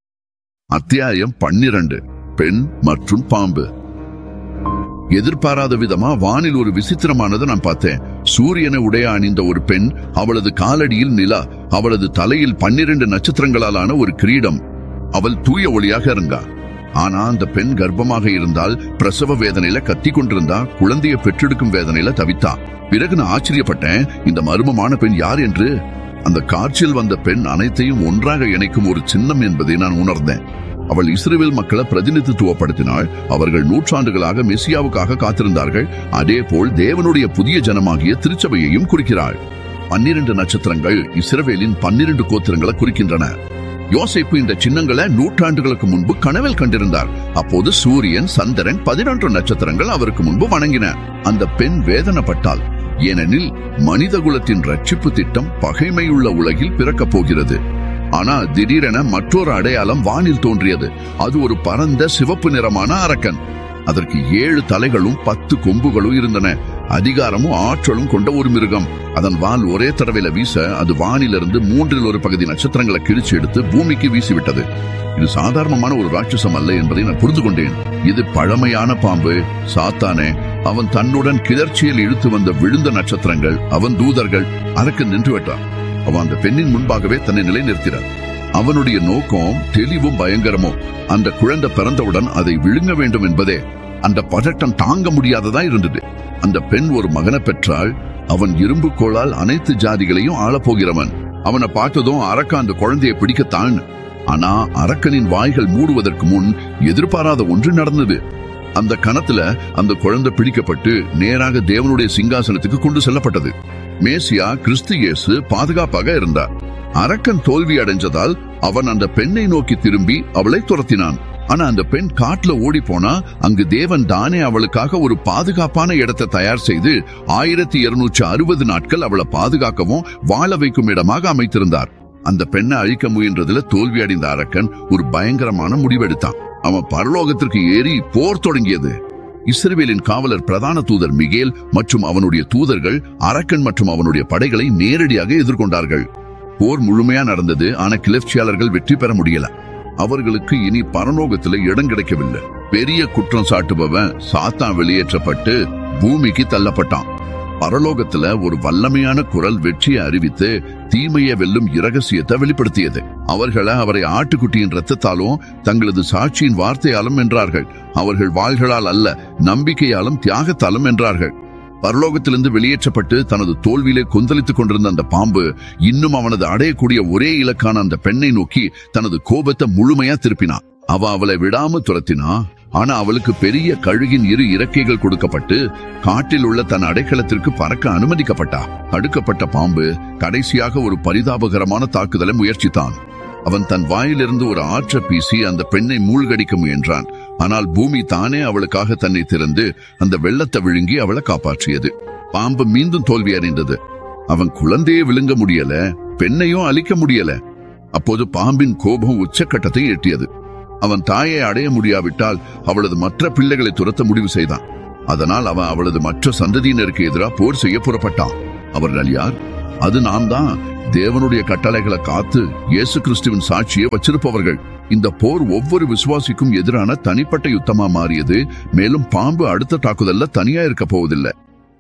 அத்தியாயம் பன்னிரண்டு பெண் மற்றும் பாம்பு எதிர்பாராத விதமா வானில் ஒரு விசித்திரமானதை நான் பார்த்தேன் சூரியனை உடைய அணிந்த ஒரு பெண் அவளது காலடியில் நிலா அவளது தலையில் பன்னிரண்டு நட்சத்திரங்களாலான ஒரு கிரீடம் அவள் தூய ஒளியாக இருந்தா ஆனா அந்த பெண் கர்ப்பமாக இருந்தால் பிரசவ வேதனையில கத்தி கொண்டிருந்தா குழந்தைய பெற்றெடுக்கும் வேதனையில தவித்தா பிறகு நான் ஆச்சரியப்பட்டேன் இந்த மர்மமான பெண் யார் என்று அந்த காட்சியில் வந்த பெண் அனைத்தையும் ஒன்றாக இணைக்கும் ஒரு சின்னம் என்பதை நான் உணர்ந்தேன் அவள் இஸ்ரேல் மக்களை பிரதிநிதித்துவப்படுத்தினாள் அவர்கள் நூற்றாண்டுகளாக மெசியாவுக்காக காத்திருந்தார்கள் அதே போல் தேவனுடைய புதிய ஜனமாகிய திருச்சபையையும் குறிக்கிறாள் பன்னிரண்டு நட்சத்திரங்கள் இஸ்ரவேலின் பன்னிரண்டு கோத்திரங்களை குறிக்கின்றன யோசேப்பு இந்த சின்னங்களை நூற்றாண்டுகளுக்கு முன்பு கனவில் கண்டிருந்தார் அப்போது சூரியன் சந்திரன் பதினொன்று நட்சத்திரங்கள் அவருக்கு முன்பு வணங்கின அந்த பெண் வேதனைப்பட்டாள் ஏனெனில் மனித குலத்தின் ரட்சிப்பு திட்டம் பகைமையுள்ள உலகில் பிறக்கப் போகிறது ஆனா திடீரென மற்றொரு அடையாளம் வானில் தோன்றியது அது ஒரு பரந்த சிவப்பு நிறமான அரக்கன் அதற்கு ஏழு தலைகளும் பத்து கொம்புகளும் இருந்தன அதிகாரமும் ஆற்றலும் கொண்ட ஒரு மிருகம் அதன் வால் ஒரே தடவையில வீச அது வானிலிருந்து மூன்றில் ஒரு பகுதி நட்சத்திரங்களை கிழிச்சு எடுத்து பூமிக்கு வீசிவிட்டது இது சாதாரணமான ஒரு ராட்சசம் அல்ல என்பதை நான் புரிந்து கொண்டேன் இது பழமையான பாம்பு சாத்தானே அவன் தன்னுடன் கிளர்ச்சியில் இழுத்து வந்த விழுந்த நட்சத்திரங்கள் அவன் தூதர்கள் அதற்கு நின்று விட்டான் அவன் அந்த பெண்ணின் முன்பாகவே தன்னை நிலைநிறுத்தினார் அவனுடைய நோக்கம் தெளிவும் பயங்கரமும் அந்த குழந்தை பிறந்தவுடன் அதை விழுங்க வேண்டும் என்பதே அந்த பதட்டம் தாங்க முடியாததா இருந்தது அந்த பெண் ஒரு மகனை பெற்றால் அவன் இரும்பு கோளால் அனைத்து ஜாதிகளையும் ஆளப்போகிறவன் அவனை பார்த்ததும் அரக்க அந்த குழந்தையை பிடிக்கத்தான் ஆனா அரக்கனின் வாய்கள் மூடுவதற்கு முன் எதிர்பாராத ஒன்று நடந்தது அந்த கணத்துல அந்த குழந்தை பிடிக்கப்பட்டு நேராக தேவனுடைய சிங்காசனத்துக்கு கொண்டு செல்லப்பட்டது மேசியா கிறிஸ்து இயேசு பாதுகாப்பாக இருந்தார் அரக்கன் தோல்வி அடைஞ்சதால் அவன் அந்த பெண்ணை நோக்கி திரும்பி அவளை துரத்தினான் ஆனா அந்த பெண் காட்டுல ஓடி போனா அங்கு தேவன் தானே அவளுக்காக ஒரு பாதுகாப்பான இடத்தை தயார் செய்து ஆயிரத்தி இருநூற்றி அறுபது நாட்கள் அவளை பாதுகாக்கவும் வாழ வைக்கும் இடமாக அமைத்திருந்தார் அந்த பெண்ணை அழிக்க முயன்றதுல தோல்வி அடைந்த அரக்கன் ஒரு பயங்கரமான முடிவெடுத்தான் அவன் பரலோகத்திற்கு ஏறி போர் தொடங்கியது இஸ்ரவேலின் காவலர் பிரதான தூதர் மிகேல் மற்றும் அவனுடைய தூதர்கள் அரக்கன் மற்றும் அவனுடைய படைகளை நேரடியாக எதிர்கொண்டார்கள் போர் முழுமையா நடந்தது ஆனா கிளர்ச்சியாளர்கள் வெற்றி பெற முடியல அவர்களுக்கு இனி பரலோகத்துல இடம் கிடைக்கவில்லை பெரிய குற்றம் சாட்டுபவன் சாத்தான் வெளியேற்றப்பட்டு பூமிக்கு தள்ளப்பட்டான் பரலோகத்துல ஒரு வல்லமையான குரல் வெற்றியை அறிவித்து தீமையை வெல்லும் இரகசியத்தை வெளிப்படுத்தியது அவர்களை அவரை ஆட்டுக்குட்டியின் ரத்தத்தாலும் தங்களது சாட்சியின் வார்த்தையாலும் வென்றார்கள் அவர்கள் வாள்களால் அல்ல நம்பிக்கையாலும் தியாகத்தாலும் வென்றார்கள் பரலோகத்திலிருந்து வெளியேற்றப்பட்டு தனது தோல்வியிலே கொந்தளித்துக் கொண்டிருந்த அந்த பாம்பு இன்னும் அவனது அடையக்கூடிய ஒரே இலக்கான அந்த பெண்ணை நோக்கி தனது கோபத்தை முழுமையா திருப்பினான் அவ அவளை விடாம துரத்தினா ஆனா அவளுக்கு பெரிய கழுகின் இரு இறக்கைகள் கொடுக்கப்பட்டு காட்டில் உள்ள தன் அடைக்கலத்திற்கு பறக்க அனுமதிக்கப்பட்டா தடுக்கப்பட்ட பாம்பு கடைசியாக ஒரு பரிதாபகரமான தாக்குதலை முயற்சித்தான் அவன் தன் வாயிலிருந்து ஒரு ஆற்ற பீசி அந்த பெண்ணை மூழ்கடிக்க முயன்றான் ஆனால் பூமி தானே அவளுக்காக தன்னை திறந்து அந்த வெள்ளத்தை விழுங்கி அவளை காப்பாற்றியது பாம்பு மீண்டும் தோல்வி அடைந்தது அவன் குழந்தையை விழுங்க முடியல பெண்ணையும் அழிக்க முடியல அப்போது பாம்பின் கோபம் உச்சக்கட்டத்தை எட்டியது அவன் தாயை அடைய முடியாவிட்டால் அவளது மற்ற பிள்ளைகளை துரத்த முடிவு செய்தான் அதனால் அவன் அவளது மற்ற சந்ததியினருக்கு எதிராக போர் செய்ய புறப்பட்டான் அவர்கள் யார் அது நாம் தான் தேவனுடைய கட்டளைகளை காத்து இயேசு கிறிஸ்துவின் சாட்சியை வச்சிருப்பவர்கள் இந்த போர் ஒவ்வொரு விசுவாசிக்கும் எதிரான தனிப்பட்ட யுத்தமா மாறியது மேலும் பாம்பு அடுத்த தாக்குதல்ல தனியா இருக்க போவதில்லை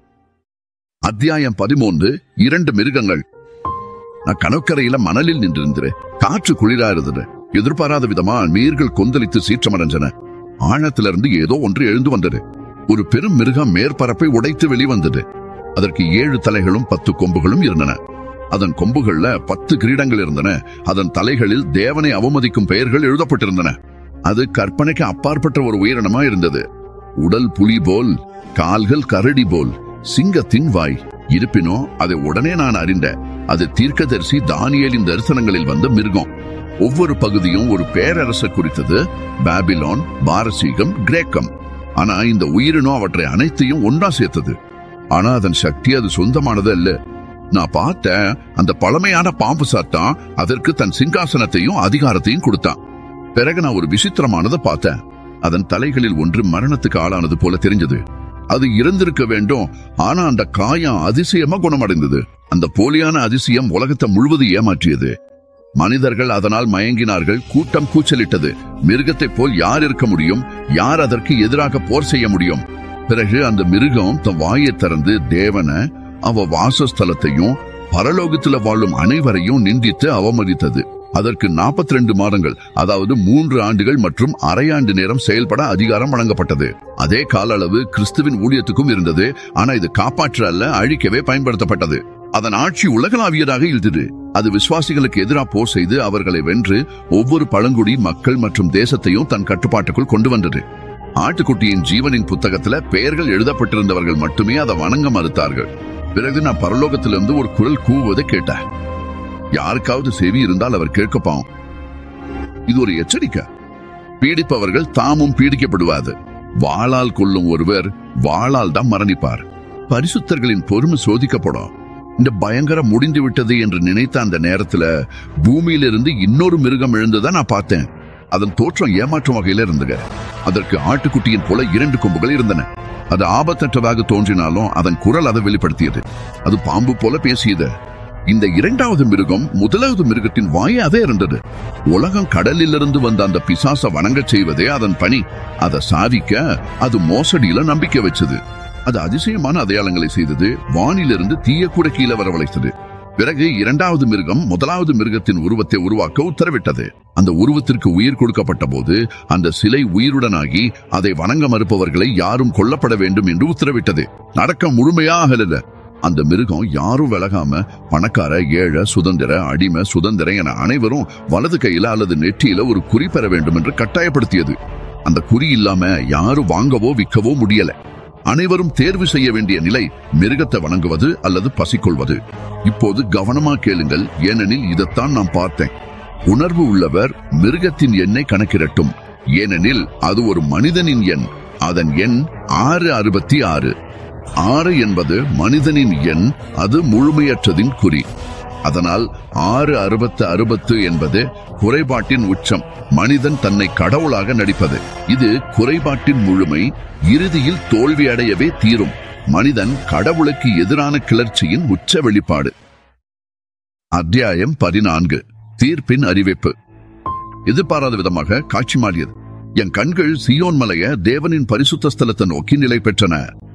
அத்தியாயம் பதிமூன்று இரண்டு மிருகங்கள் நான் கடற்கரையில மணலில் நின்றிருந்தேன் காற்று குளிரா இருந்தது எதிர்பாராத விதமா நீர்கள் கொந்தளித்து சீற்றமடைஞ்சன ஆழத்திலிருந்து ஏதோ ஒன்று எழுந்து வந்தது ஒரு பெரும் மிருகம் மேற்பரப்பை உடைத்து வெளிவந்தது அதற்கு ஏழு தலைகளும் பத்து கொம்புகளும் இருந்தன அதன் கொம்புகள்ல பத்து கிரீடங்கள் இருந்தன அதன் தலைகளில் தேவனை அவமதிக்கும் பெயர்கள் எழுதப்பட்டிருந்தன அது கற்பனைக்கு அப்பாற்பட்ட ஒரு உயிரினமா இருந்தது உடல் புலி போல் கால்கள் கரடி போல் சிங்கத்தின் வாய் இருப்பினும் அதை உடனே நான் அறிந்த அது தீர்க்கதரிசி தானியலின் தரிசனங்களில் வந்த மிருகம் ஒவ்வொரு பகுதியும் ஒரு பேரரசு குறித்தது பாபிலோன் பாரசீகம் கிரேக்கம் ஆனா இந்த உயிரினம் அவற்றை அனைத்தையும் ஒன்றா சேர்த்தது ஆனா அதன் சக்தி அது சொந்தமானது அல்ல நான் பார்த்தேன் அந்த பழமையான பாம்பு சாத்தான் அதற்கு தன் சிங்காசனத்தையும் அதிகாரத்தையும் கொடுத்தான் பிறகு நான் ஒரு விசித்திரமானதை பார்த்தேன் அதன் தலைகளில் ஒன்று மரணத்துக்கு ஆளானது போல தெரிஞ்சது அது இறந்திருக்க வேண்டும் ஆனா அந்த காயம் அதிசயமா குணமடைந்தது அந்த போலியான அதிசயம் உலகத்தை முழுவதும் ஏமாற்றியது மனிதர்கள் அதனால் மயங்கினார்கள் கூட்டம் கூச்சலிட்டது மிருகத்தைப் போல் யார் இருக்க முடியும் யார் அதற்கு எதிராக போர் செய்ய முடியும் பிறகு அந்த மிருகம் தன் வாயை திறந்து தேவன அவ வாசஸ்தலத்தையும் பரலோகத்துல வாழும் அனைவரையும் நிந்தித்து அவமதித்தது அதற்கு 42 மாதங்கள் அதாவது மூன்று ஆண்டுகள் மற்றும் அரையாண்டு நேரம் செயல்பட அதிகாரம் வழங்கப்பட்டது அதே கால அளவு கிறிஸ்துவின் ஊழியத்துக்கும் இருந்தது ஆனா இது காப்பாற்ற அல்ல அழிக்கவே பயன்படுத்தப்பட்டது அதன் ஆட்சி உலகளாவியதாக இருந்தது அது விசுவாசிகளுக்கு எதிராக போர் செய்து அவர்களை வென்று ஒவ்வொரு பழங்குடி மக்கள் மற்றும் தேசத்தையும் தன் கட்டுப்பாட்டுக்குள் கொண்டு வந்தது ஆட்டுக்குட்டியின் ஜீவனின் புத்தகத்துல பெயர்கள் எழுதப்பட்டிருந்தவர்கள் மட்டுமே அதை வணங்க மறுத்தார்கள் பிறகு நான் பரலோகத்திலிருந்து ஒரு குரல் கூவுவதை கேட்டேன் யாருக்காவது செவி இருந்தால் அவர் கேட்கப்பாம் இது ஒரு எச்சரிக்கை பீடிப்பவர்கள் தாமும் பீடிக்கப்படுவாது வாளால் கொள்ளும் ஒருவர் வாளால் தான் மரணிப்பார் பரிசுத்தர்களின் பொறுமை சோதிக்கப்படும் இந்த பயங்கரம் முடிந்து விட்டது என்று நினைத்த அந்த நேரத்துல பூமியிலிருந்து இன்னொரு மிருகம் எழுந்ததை நான் பார்த்தேன் அதன் தோற்றம் ஏமாற்றும் வகையில இருந்தது அதற்கு ஆட்டுக்குட்டியின் போல இரண்டு கொம்புகள் இருந்தன அது ஆபத்தற்றதாக தோன்றினாலும் அதன் குரல் அதை வெளிப்படுத்தியது அது பாம்பு போல பேசியது இந்த இரண்டாவது மிருகம் முதலாவது மிருகத்தின் வாயே அதே இருந்தது உலகம் கடலிலிருந்து வந்த அந்த பிசாச வணங்கச் செய்வதே அதன் பணி அதை சாதிக்க அது மோசடியில நம்பிக்கை வச்சது அது அதிசயமான அடையாளங்களை செய்தது வானிலிருந்து தீய கூட கீழே வரவழைத்தது பிறகு இரண்டாவது மிருகம் முதலாவது மிருகத்தின் உருவத்தை உருவாக்க உத்தரவிட்டது அந்த உருவத்திற்கு உயிர் கொடுக்கப்பட்ட போது அந்த சிலை உயிருடனாகி அதை வணங்க மறுப்பவர்களை யாரும் கொல்லப்பட வேண்டும் என்று உத்தரவிட்டது நடக்க முழுமையாக அந்த மிருகம் யாரும் விலகாம பணக்கார ஏழை சுதந்திர அடிமை சுதந்திரம் என அனைவரும் வலது கையில அல்லது நெற்றியில ஒரு குறி பெற வேண்டும் என்று கட்டாயப்படுத்தியது அந்த குறி இல்லாம யாரும் வாங்கவோ விற்கவோ முடியல அனைவரும் தேர்வு செய்ய வேண்டிய நிலை மிருகத்தை வணங்குவது அல்லது பசிக்கொள்வது இப்போது கவனமா கேளுங்கள் ஏனெனில் இதைத்தான் நான் பார்த்தேன் உணர்வு உள்ளவர் மிருகத்தின் எண்ணை கணக்கிடட்டும் ஏனெனில் அது ஒரு மனிதனின் எண் அதன் எண் ஆறு அறுபத்தி ஆறு ஆறு என்பது மனிதனின் எண் அது முழுமையற்றதின் குறி அதனால் ஆறு அறுபத்து அறுபத்து என்பது குறைபாட்டின் உச்சம் மனிதன் தன்னை கடவுளாக நடிப்பது இது குறைபாட்டின் முழுமை இறுதியில் தோல்வி அடையவே தீரும் மனிதன் கடவுளுக்கு எதிரான கிளர்ச்சியின் உச்ச வெளிப்பாடு அத்தியாயம் பதினான்கு தீர்ப்பின் அறிவிப்பு எதிர்பாராத விதமாக காட்சி மாறியது என் கண்கள் சியோன் மலைய தேவனின் பரிசுத்த ஸ்தலத்தை நோக்கி நிலை பெற்றன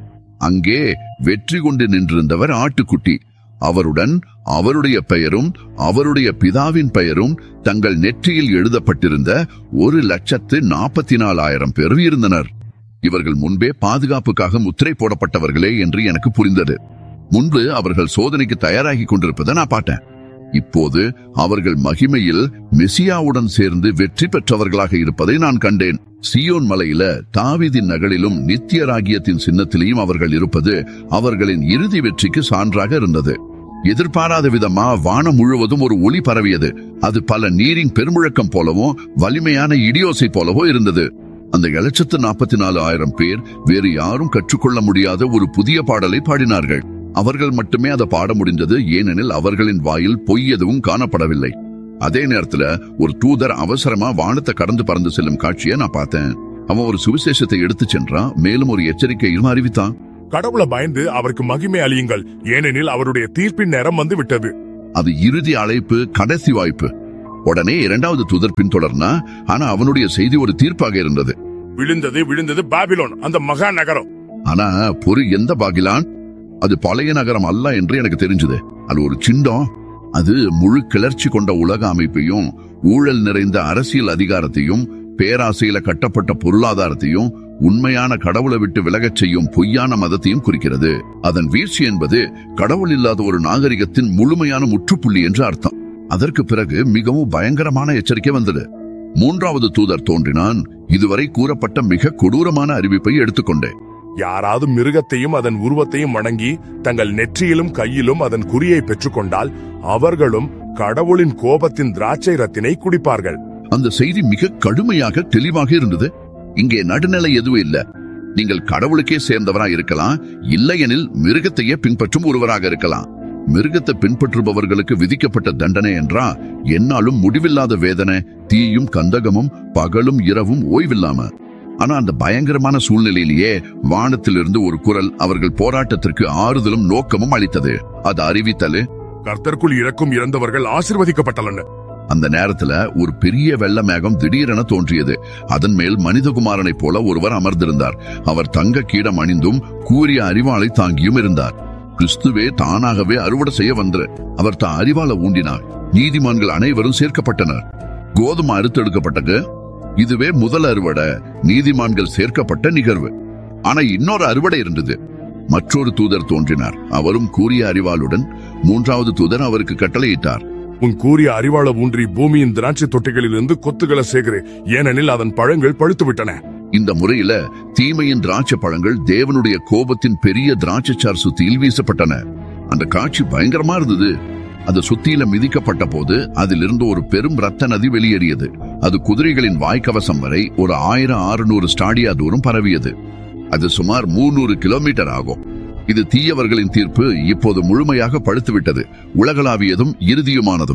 அங்கே வெற்றி கொண்டு நின்றிருந்தவர் ஆட்டுக்குட்டி அவருடன் அவருடைய பெயரும் அவருடைய பிதாவின் பெயரும் தங்கள் நெற்றியில் எழுதப்பட்டிருந்த ஒரு லட்சத்து நாற்பத்தி நாலாயிரம் பேர் இருந்தனர் இவர்கள் முன்பே பாதுகாப்புக்காக முத்திரை போடப்பட்டவர்களே என்று எனக்கு புரிந்தது முன்பு அவர்கள் சோதனைக்கு தயாராகி கொண்டிருப்பதை நான் பார்த்தேன் இப்போது அவர்கள் மகிமையில் மெசியாவுடன் சேர்ந்து வெற்றி பெற்றவர்களாக இருப்பதை நான் கண்டேன் சியோன் மலையில தாவீதின் நகலிலும் நித்திய ராகியத்தின் சின்னத்திலையும் அவர்கள் இருப்பது அவர்களின் இறுதி வெற்றிக்கு சான்றாக இருந்தது எதிர்பாராத விதமா வானம் முழுவதும் ஒரு ஒளி பரவியது அது பல நீரின் பெருமுழக்கம் போலவும் வலிமையான இடியோசை போலவோ இருந்தது அந்த லட்சத்து நாற்பத்தி நாலு ஆயிரம் பேர் வேறு யாரும் கற்றுக்கொள்ள முடியாத ஒரு புதிய பாடலை பாடினார்கள் அவர்கள் மட்டுமே அதை பாட முடிந்தது ஏனெனில் அவர்களின் வாயில் பொய் எதுவும் காணப்படவில்லை அதே நேரத்துல ஒரு தூதர் அவசரமா வானத்தை கடந்து பறந்து செல்லும் காட்சியை நான் பார்த்தேன் அவன் ஒரு சுவிசேஷத்தை எடுத்து சென்றான் மேலும் ஒரு எச்சரிக்கையும் அறிவித்தான் கடவுளை பயந்து அவருக்கு மகிமை அழியுங்கள் ஏனெனில் அவருடைய தீர்ப்பின் நேரம் வந்து விட்டது அது இறுதி அழைப்பு கடைசி வாய்ப்பு உடனே இரண்டாவது தூதர் பின்தொடர்னா ஆனா அவனுடைய செய்தி ஒரு தீர்ப்பாக இருந்தது விழுந்தது விழுந்தது பாபிலோன் அந்த மகா நகரம் ஆனா பொறு எந்த பாகிலான் அது பழைய நகரம் அல்ல என்று எனக்கு தெரிஞ்சது அது ஒரு சிண்டம் அது முழு கிளர்ச்சி கொண்ட உலக அமைப்பையும் ஊழல் நிறைந்த அரசியல் அதிகாரத்தையும் பேராசையில கட்டப்பட்ட பொருளாதாரத்தையும் உண்மையான கடவுளை விட்டு விலகச் செய்யும் பொய்யான மதத்தையும் குறிக்கிறது அதன் வீழ்ச்சி என்பது கடவுள் இல்லாத ஒரு நாகரிகத்தின் முழுமையான முற்றுப்புள்ளி என்று அர்த்தம் அதற்கு பிறகு மிகவும் பயங்கரமான எச்சரிக்கை வந்தது மூன்றாவது தூதர் தோன்றினான் இதுவரை கூறப்பட்ட மிக கொடூரமான அறிவிப்பை எடுத்துக்கொண்டேன் யாராவது மிருகத்தையும் அதன் உருவத்தையும் வணங்கி தங்கள் நெற்றியிலும் கையிலும் அதன் குறியை பெற்றுக்கொண்டால் அவர்களும் கடவுளின் கோபத்தின் திராட்சை ரத்தினை குடிப்பார்கள் அந்த செய்தி மிக கடுமையாக தெளிவாக இருந்தது இங்கே நடுநிலை எதுவும் இல்ல நீங்கள் கடவுளுக்கே சேர்ந்தவரா இருக்கலாம் இல்லையெனில் மிருகத்தையே பின்பற்றும் ஒருவராக இருக்கலாம் மிருகத்தை பின்பற்றுபவர்களுக்கு விதிக்கப்பட்ட தண்டனை என்றா என்னாலும் முடிவில்லாத வேதனை தீயும் கந்தகமும் பகலும் இரவும் ஓய்வில்லாம ஆனா அந்த பயங்கரமான சூழ்நிலையிலேயே வானத்திலிருந்து ஒரு குரல் அவர்கள் போராட்டத்திற்கு ஆறுதலும் நோக்கமும் அளித்தது அது அறிவித்தலு கர்த்தருக்குள் இறக்கும் இறந்தவர்கள் ஆசிர்வதிக்கப்பட்டனர் அந்த நேரத்துல ஒரு பெரிய வெள்ள மேகம் திடீரென தோன்றியது அதன் மேல் மனிதகுமாரனைப் போல ஒருவர் அமர்ந்திருந்தார் அவர் தங்க கீடம் அணிந்தும் கூறிய அறிவாளை தாங்கியும் இருந்தார் கிறிஸ்துவே தானாகவே அறுவடை செய்ய வந்தார் அவர் தான் அறிவாளை ஊண்டினார் நீதிமான்கள் அனைவரும் சேர்க்கப்பட்டனர் கோதுமை அறுத்தெடுக்கப்பட்டது இதுவே முதல் அறுவடை நீதிமான்கள் சேர்க்கப்பட்ட நிகழ்வு ஆனா இன்னொரு அறுவடை இருந்தது மற்றொரு தூதர் தோன்றினார் அவரும் கூறிய அறிவாளுடன் மூன்றாவது தூதர் அவருக்கு கட்டளையிட்டார் உன் கூறிய அறிவாள ஊன்றி பூமியின் திராட்சை தொட்டிகளிலிருந்து கொத்துகளை சேகரு ஏனெனில் அதன் பழங்கள் பழுத்து விட்டன இந்த முறையில தீமையின் திராட்சை பழங்கள் தேவனுடைய கோபத்தின் பெரிய திராட்சைச்சார் சுத்தியில் வீசப்பட்டன அந்த காட்சி பயங்கரமா இருந்தது அது சுத்தியில மிதிக்கப்பட்ட போது அதிலிருந்து ஒரு பெரும் ரத்த நதி வெளியேறியது அது குதிரைகளின் வாய்க்கவசம் வரை ஒரு ஆயிரம் ஆறுநூறு ஸ்டாடியா தூரம் பரவியது அது சுமார் மூநூறு கிலோமீட்டர் ஆகும் இது தீயவர்களின் தீர்ப்பு இப்போது முழுமையாக பழுத்துவிட்டது உலகளாவியதும் இறுதியுமானதும்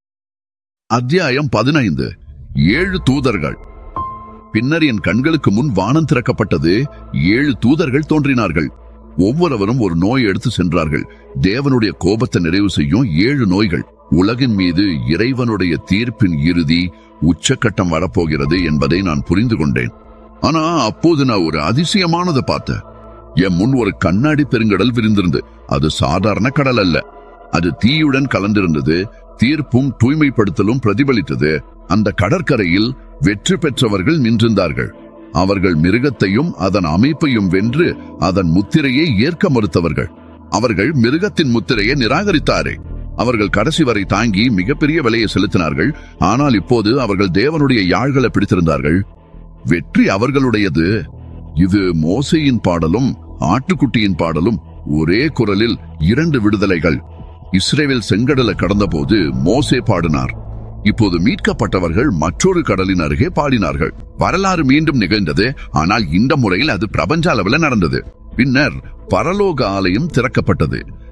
அத்தியாயம் பதினைந்து ஏழு தூதர்கள் பின்னர் என் கண்களுக்கு முன் வானம் திறக்கப்பட்டது ஏழு தூதர்கள் தோன்றினார்கள் ஒவ்வொருவரும் ஒரு நோய் எடுத்து சென்றார்கள் தேவனுடைய கோபத்தை நிறைவு செய்யும் ஏழு நோய்கள் உலகின் மீது இறைவனுடைய தீர்ப்பின் இறுதி உச்சக்கட்டம் வரப்போகிறது என்பதை நான் புரிந்து கொண்டேன் ஆனா அப்போது நான் ஒரு அதிசயமானதை பார்த்தேன் என் முன் ஒரு கண்ணாடி பெருங்கடல் விரிந்திருந்து அது சாதாரண கடல் அல்ல அது தீயுடன் கலந்திருந்தது தீர்ப்பும் தூய்மைப்படுத்தலும் பிரதிபலித்தது அந்த கடற்கரையில் வெற்றி பெற்றவர்கள் நின்றிருந்தார்கள் அவர்கள் மிருகத்தையும் அதன் அமைப்பையும் வென்று அதன் முத்திரையை ஏற்க மறுத்தவர்கள் அவர்கள் மிருகத்தின் முத்திரையை நிராகரித்தாரே அவர்கள் கடைசி வரை தாங்கி மிகப்பெரிய விலையை செலுத்தினார்கள் ஆனால் இப்போது அவர்கள் தேவனுடைய யாழ்களை பிடித்திருந்தார்கள் வெற்றி அவர்களுடையது இது மோசையின் பாடலும் ஆட்டுக்குட்டியின் பாடலும் ஒரே குரலில் இரண்டு விடுதலைகள் இஸ்ரேவில் செங்கடலை கடந்தபோது மோசே பாடினார் இப்போது மீட்கப்பட்டவர்கள் மற்றொரு கடலின் அருகே பாடினார்கள் வரலாறு மீண்டும் நிகழ்ந்தது ஆனால் இந்த முறையில் அது பிரபஞ்ச அளவில் நடந்தது பின்னர் பரலோக ஆலயம் திறக்கப்பட்டது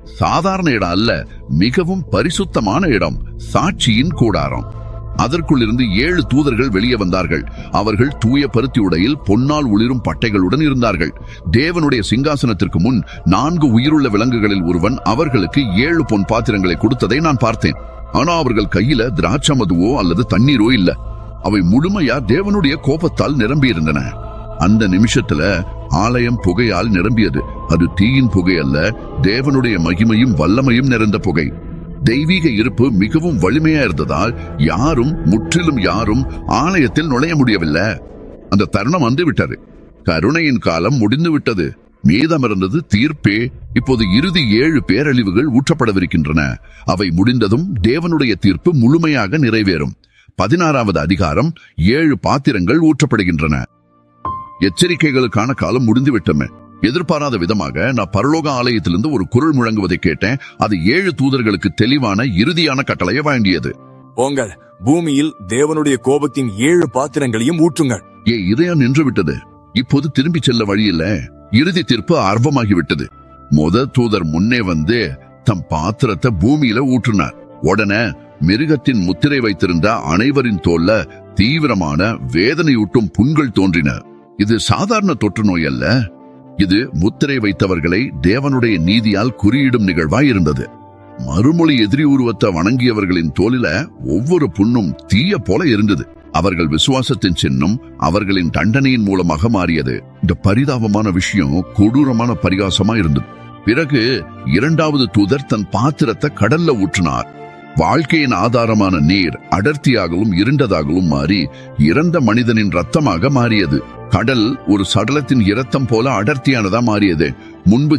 சாதாரண இடம் அல்ல மிகவும் பரிசுத்தமான இடம் சாட்சியின் கூடாரம் அதற்குள்ளிருந்து ஏழு தூதர்கள் வெளியே வந்தார்கள் அவர்கள் தூய பருத்தி உடையில் பொன்னால் ஒளிரும் பட்டைகளுடன் இருந்தார்கள் தேவனுடைய சிங்காசனத்திற்கு முன் நான்கு உயிருள்ள விலங்குகளில் ஒருவன் அவர்களுக்கு ஏழு பொன் பாத்திரங்களை கொடுத்ததை நான் பார்த்தேன் ஆனா அவர்கள் கையில திராட்சமதுவோ அல்லது தண்ணீரோ இல்ல அவை முழுமையா தேவனுடைய கோபத்தால் நிரம்பியிருந்தன அந்த நிமிஷத்துல ஆலயம் புகையால் நிரம்பியது அது தீயின் புகை அல்ல தேவனுடைய மகிமையும் வல்லமையும் நிறைந்த புகை தெய்வீக இருப்பு மிகவும் வலிமையா இருந்ததால் யாரும் முற்றிலும் யாரும் ஆலயத்தில் நுழைய முடியவில்லை அந்த தருணம் வந்து விட்டது கருணையின் காலம் முடிந்து விட்டது மீதமிருந்தது தீர்ப்பே இப்போது இறுதி ஏழு பேரழிவுகள் ஊற்றப்படவிருக்கின்றன அவை முடிந்ததும் தேவனுடைய தீர்ப்பு முழுமையாக நிறைவேறும் பதினாறாவது அதிகாரம் ஏழு பாத்திரங்கள் ஊற்றப்படுகின்றன எச்சரிக்கைகளுக்கான காலம் முடிந்து விட்டமே எதிர்பாராத விதமாக நான் பரலோக ஆலயத்திலிருந்து ஒரு குரல் முழங்குவதை கேட்டேன் அது ஏழு தூதர்களுக்கு தெளிவான இறுதியான கட்டளையை வழங்கியது போங்கள் பூமியில் தேவனுடைய கோபத்தின் ஏழு பாத்திரங்களையும் ஊற்றுங்கள் ஏ இதயம் நின்று விட்டது இப்போது திரும்பி செல்ல வழியில்ல இறுதி தீர்ப்பு ஆர்வமாகிவிட்டது முத தூதர் முன்னே வந்து தம் பாத்திரத்தை பூமியில ஊற்றினார் உடனே மிருகத்தின் முத்திரை வைத்திருந்த அனைவரின் தோல்ல தீவிரமான வேதனையூட்டும் புண்கள் தோன்றின இது சாதாரண தொற்று நோய் அல்ல இது முத்திரை வைத்தவர்களை தேவனுடைய நீதியால் குறியிடும் நிகழ்வாய் இருந்தது மறுமொழி எதிரி உருவத்தை வணங்கியவர்களின் தோலில ஒவ்வொரு புண்ணும் தீய போல இருந்தது அவர்கள் விசுவாசத்தின் சின்னம் அவர்களின் தண்டனையின் மூலமாக மாறியது இந்த பரிதாபமான விஷயம் கொடூரமான பரிகாசமா இருந்தது பிறகு இரண்டாவது தூதர் தன் பாத்திரத்தை கடல்ல ஊற்றினார் வாழ்க்கையின் ஆதாரமான நீர் அடர்த்தியாகவும் இருண்டதாகவும் மாறி இறந்த மனிதனின் ரத்தமாக மாறியது கடல் ஒரு சடலத்தின் இரத்தம் போல அடர்த்தியானதா மாறியது முன்பு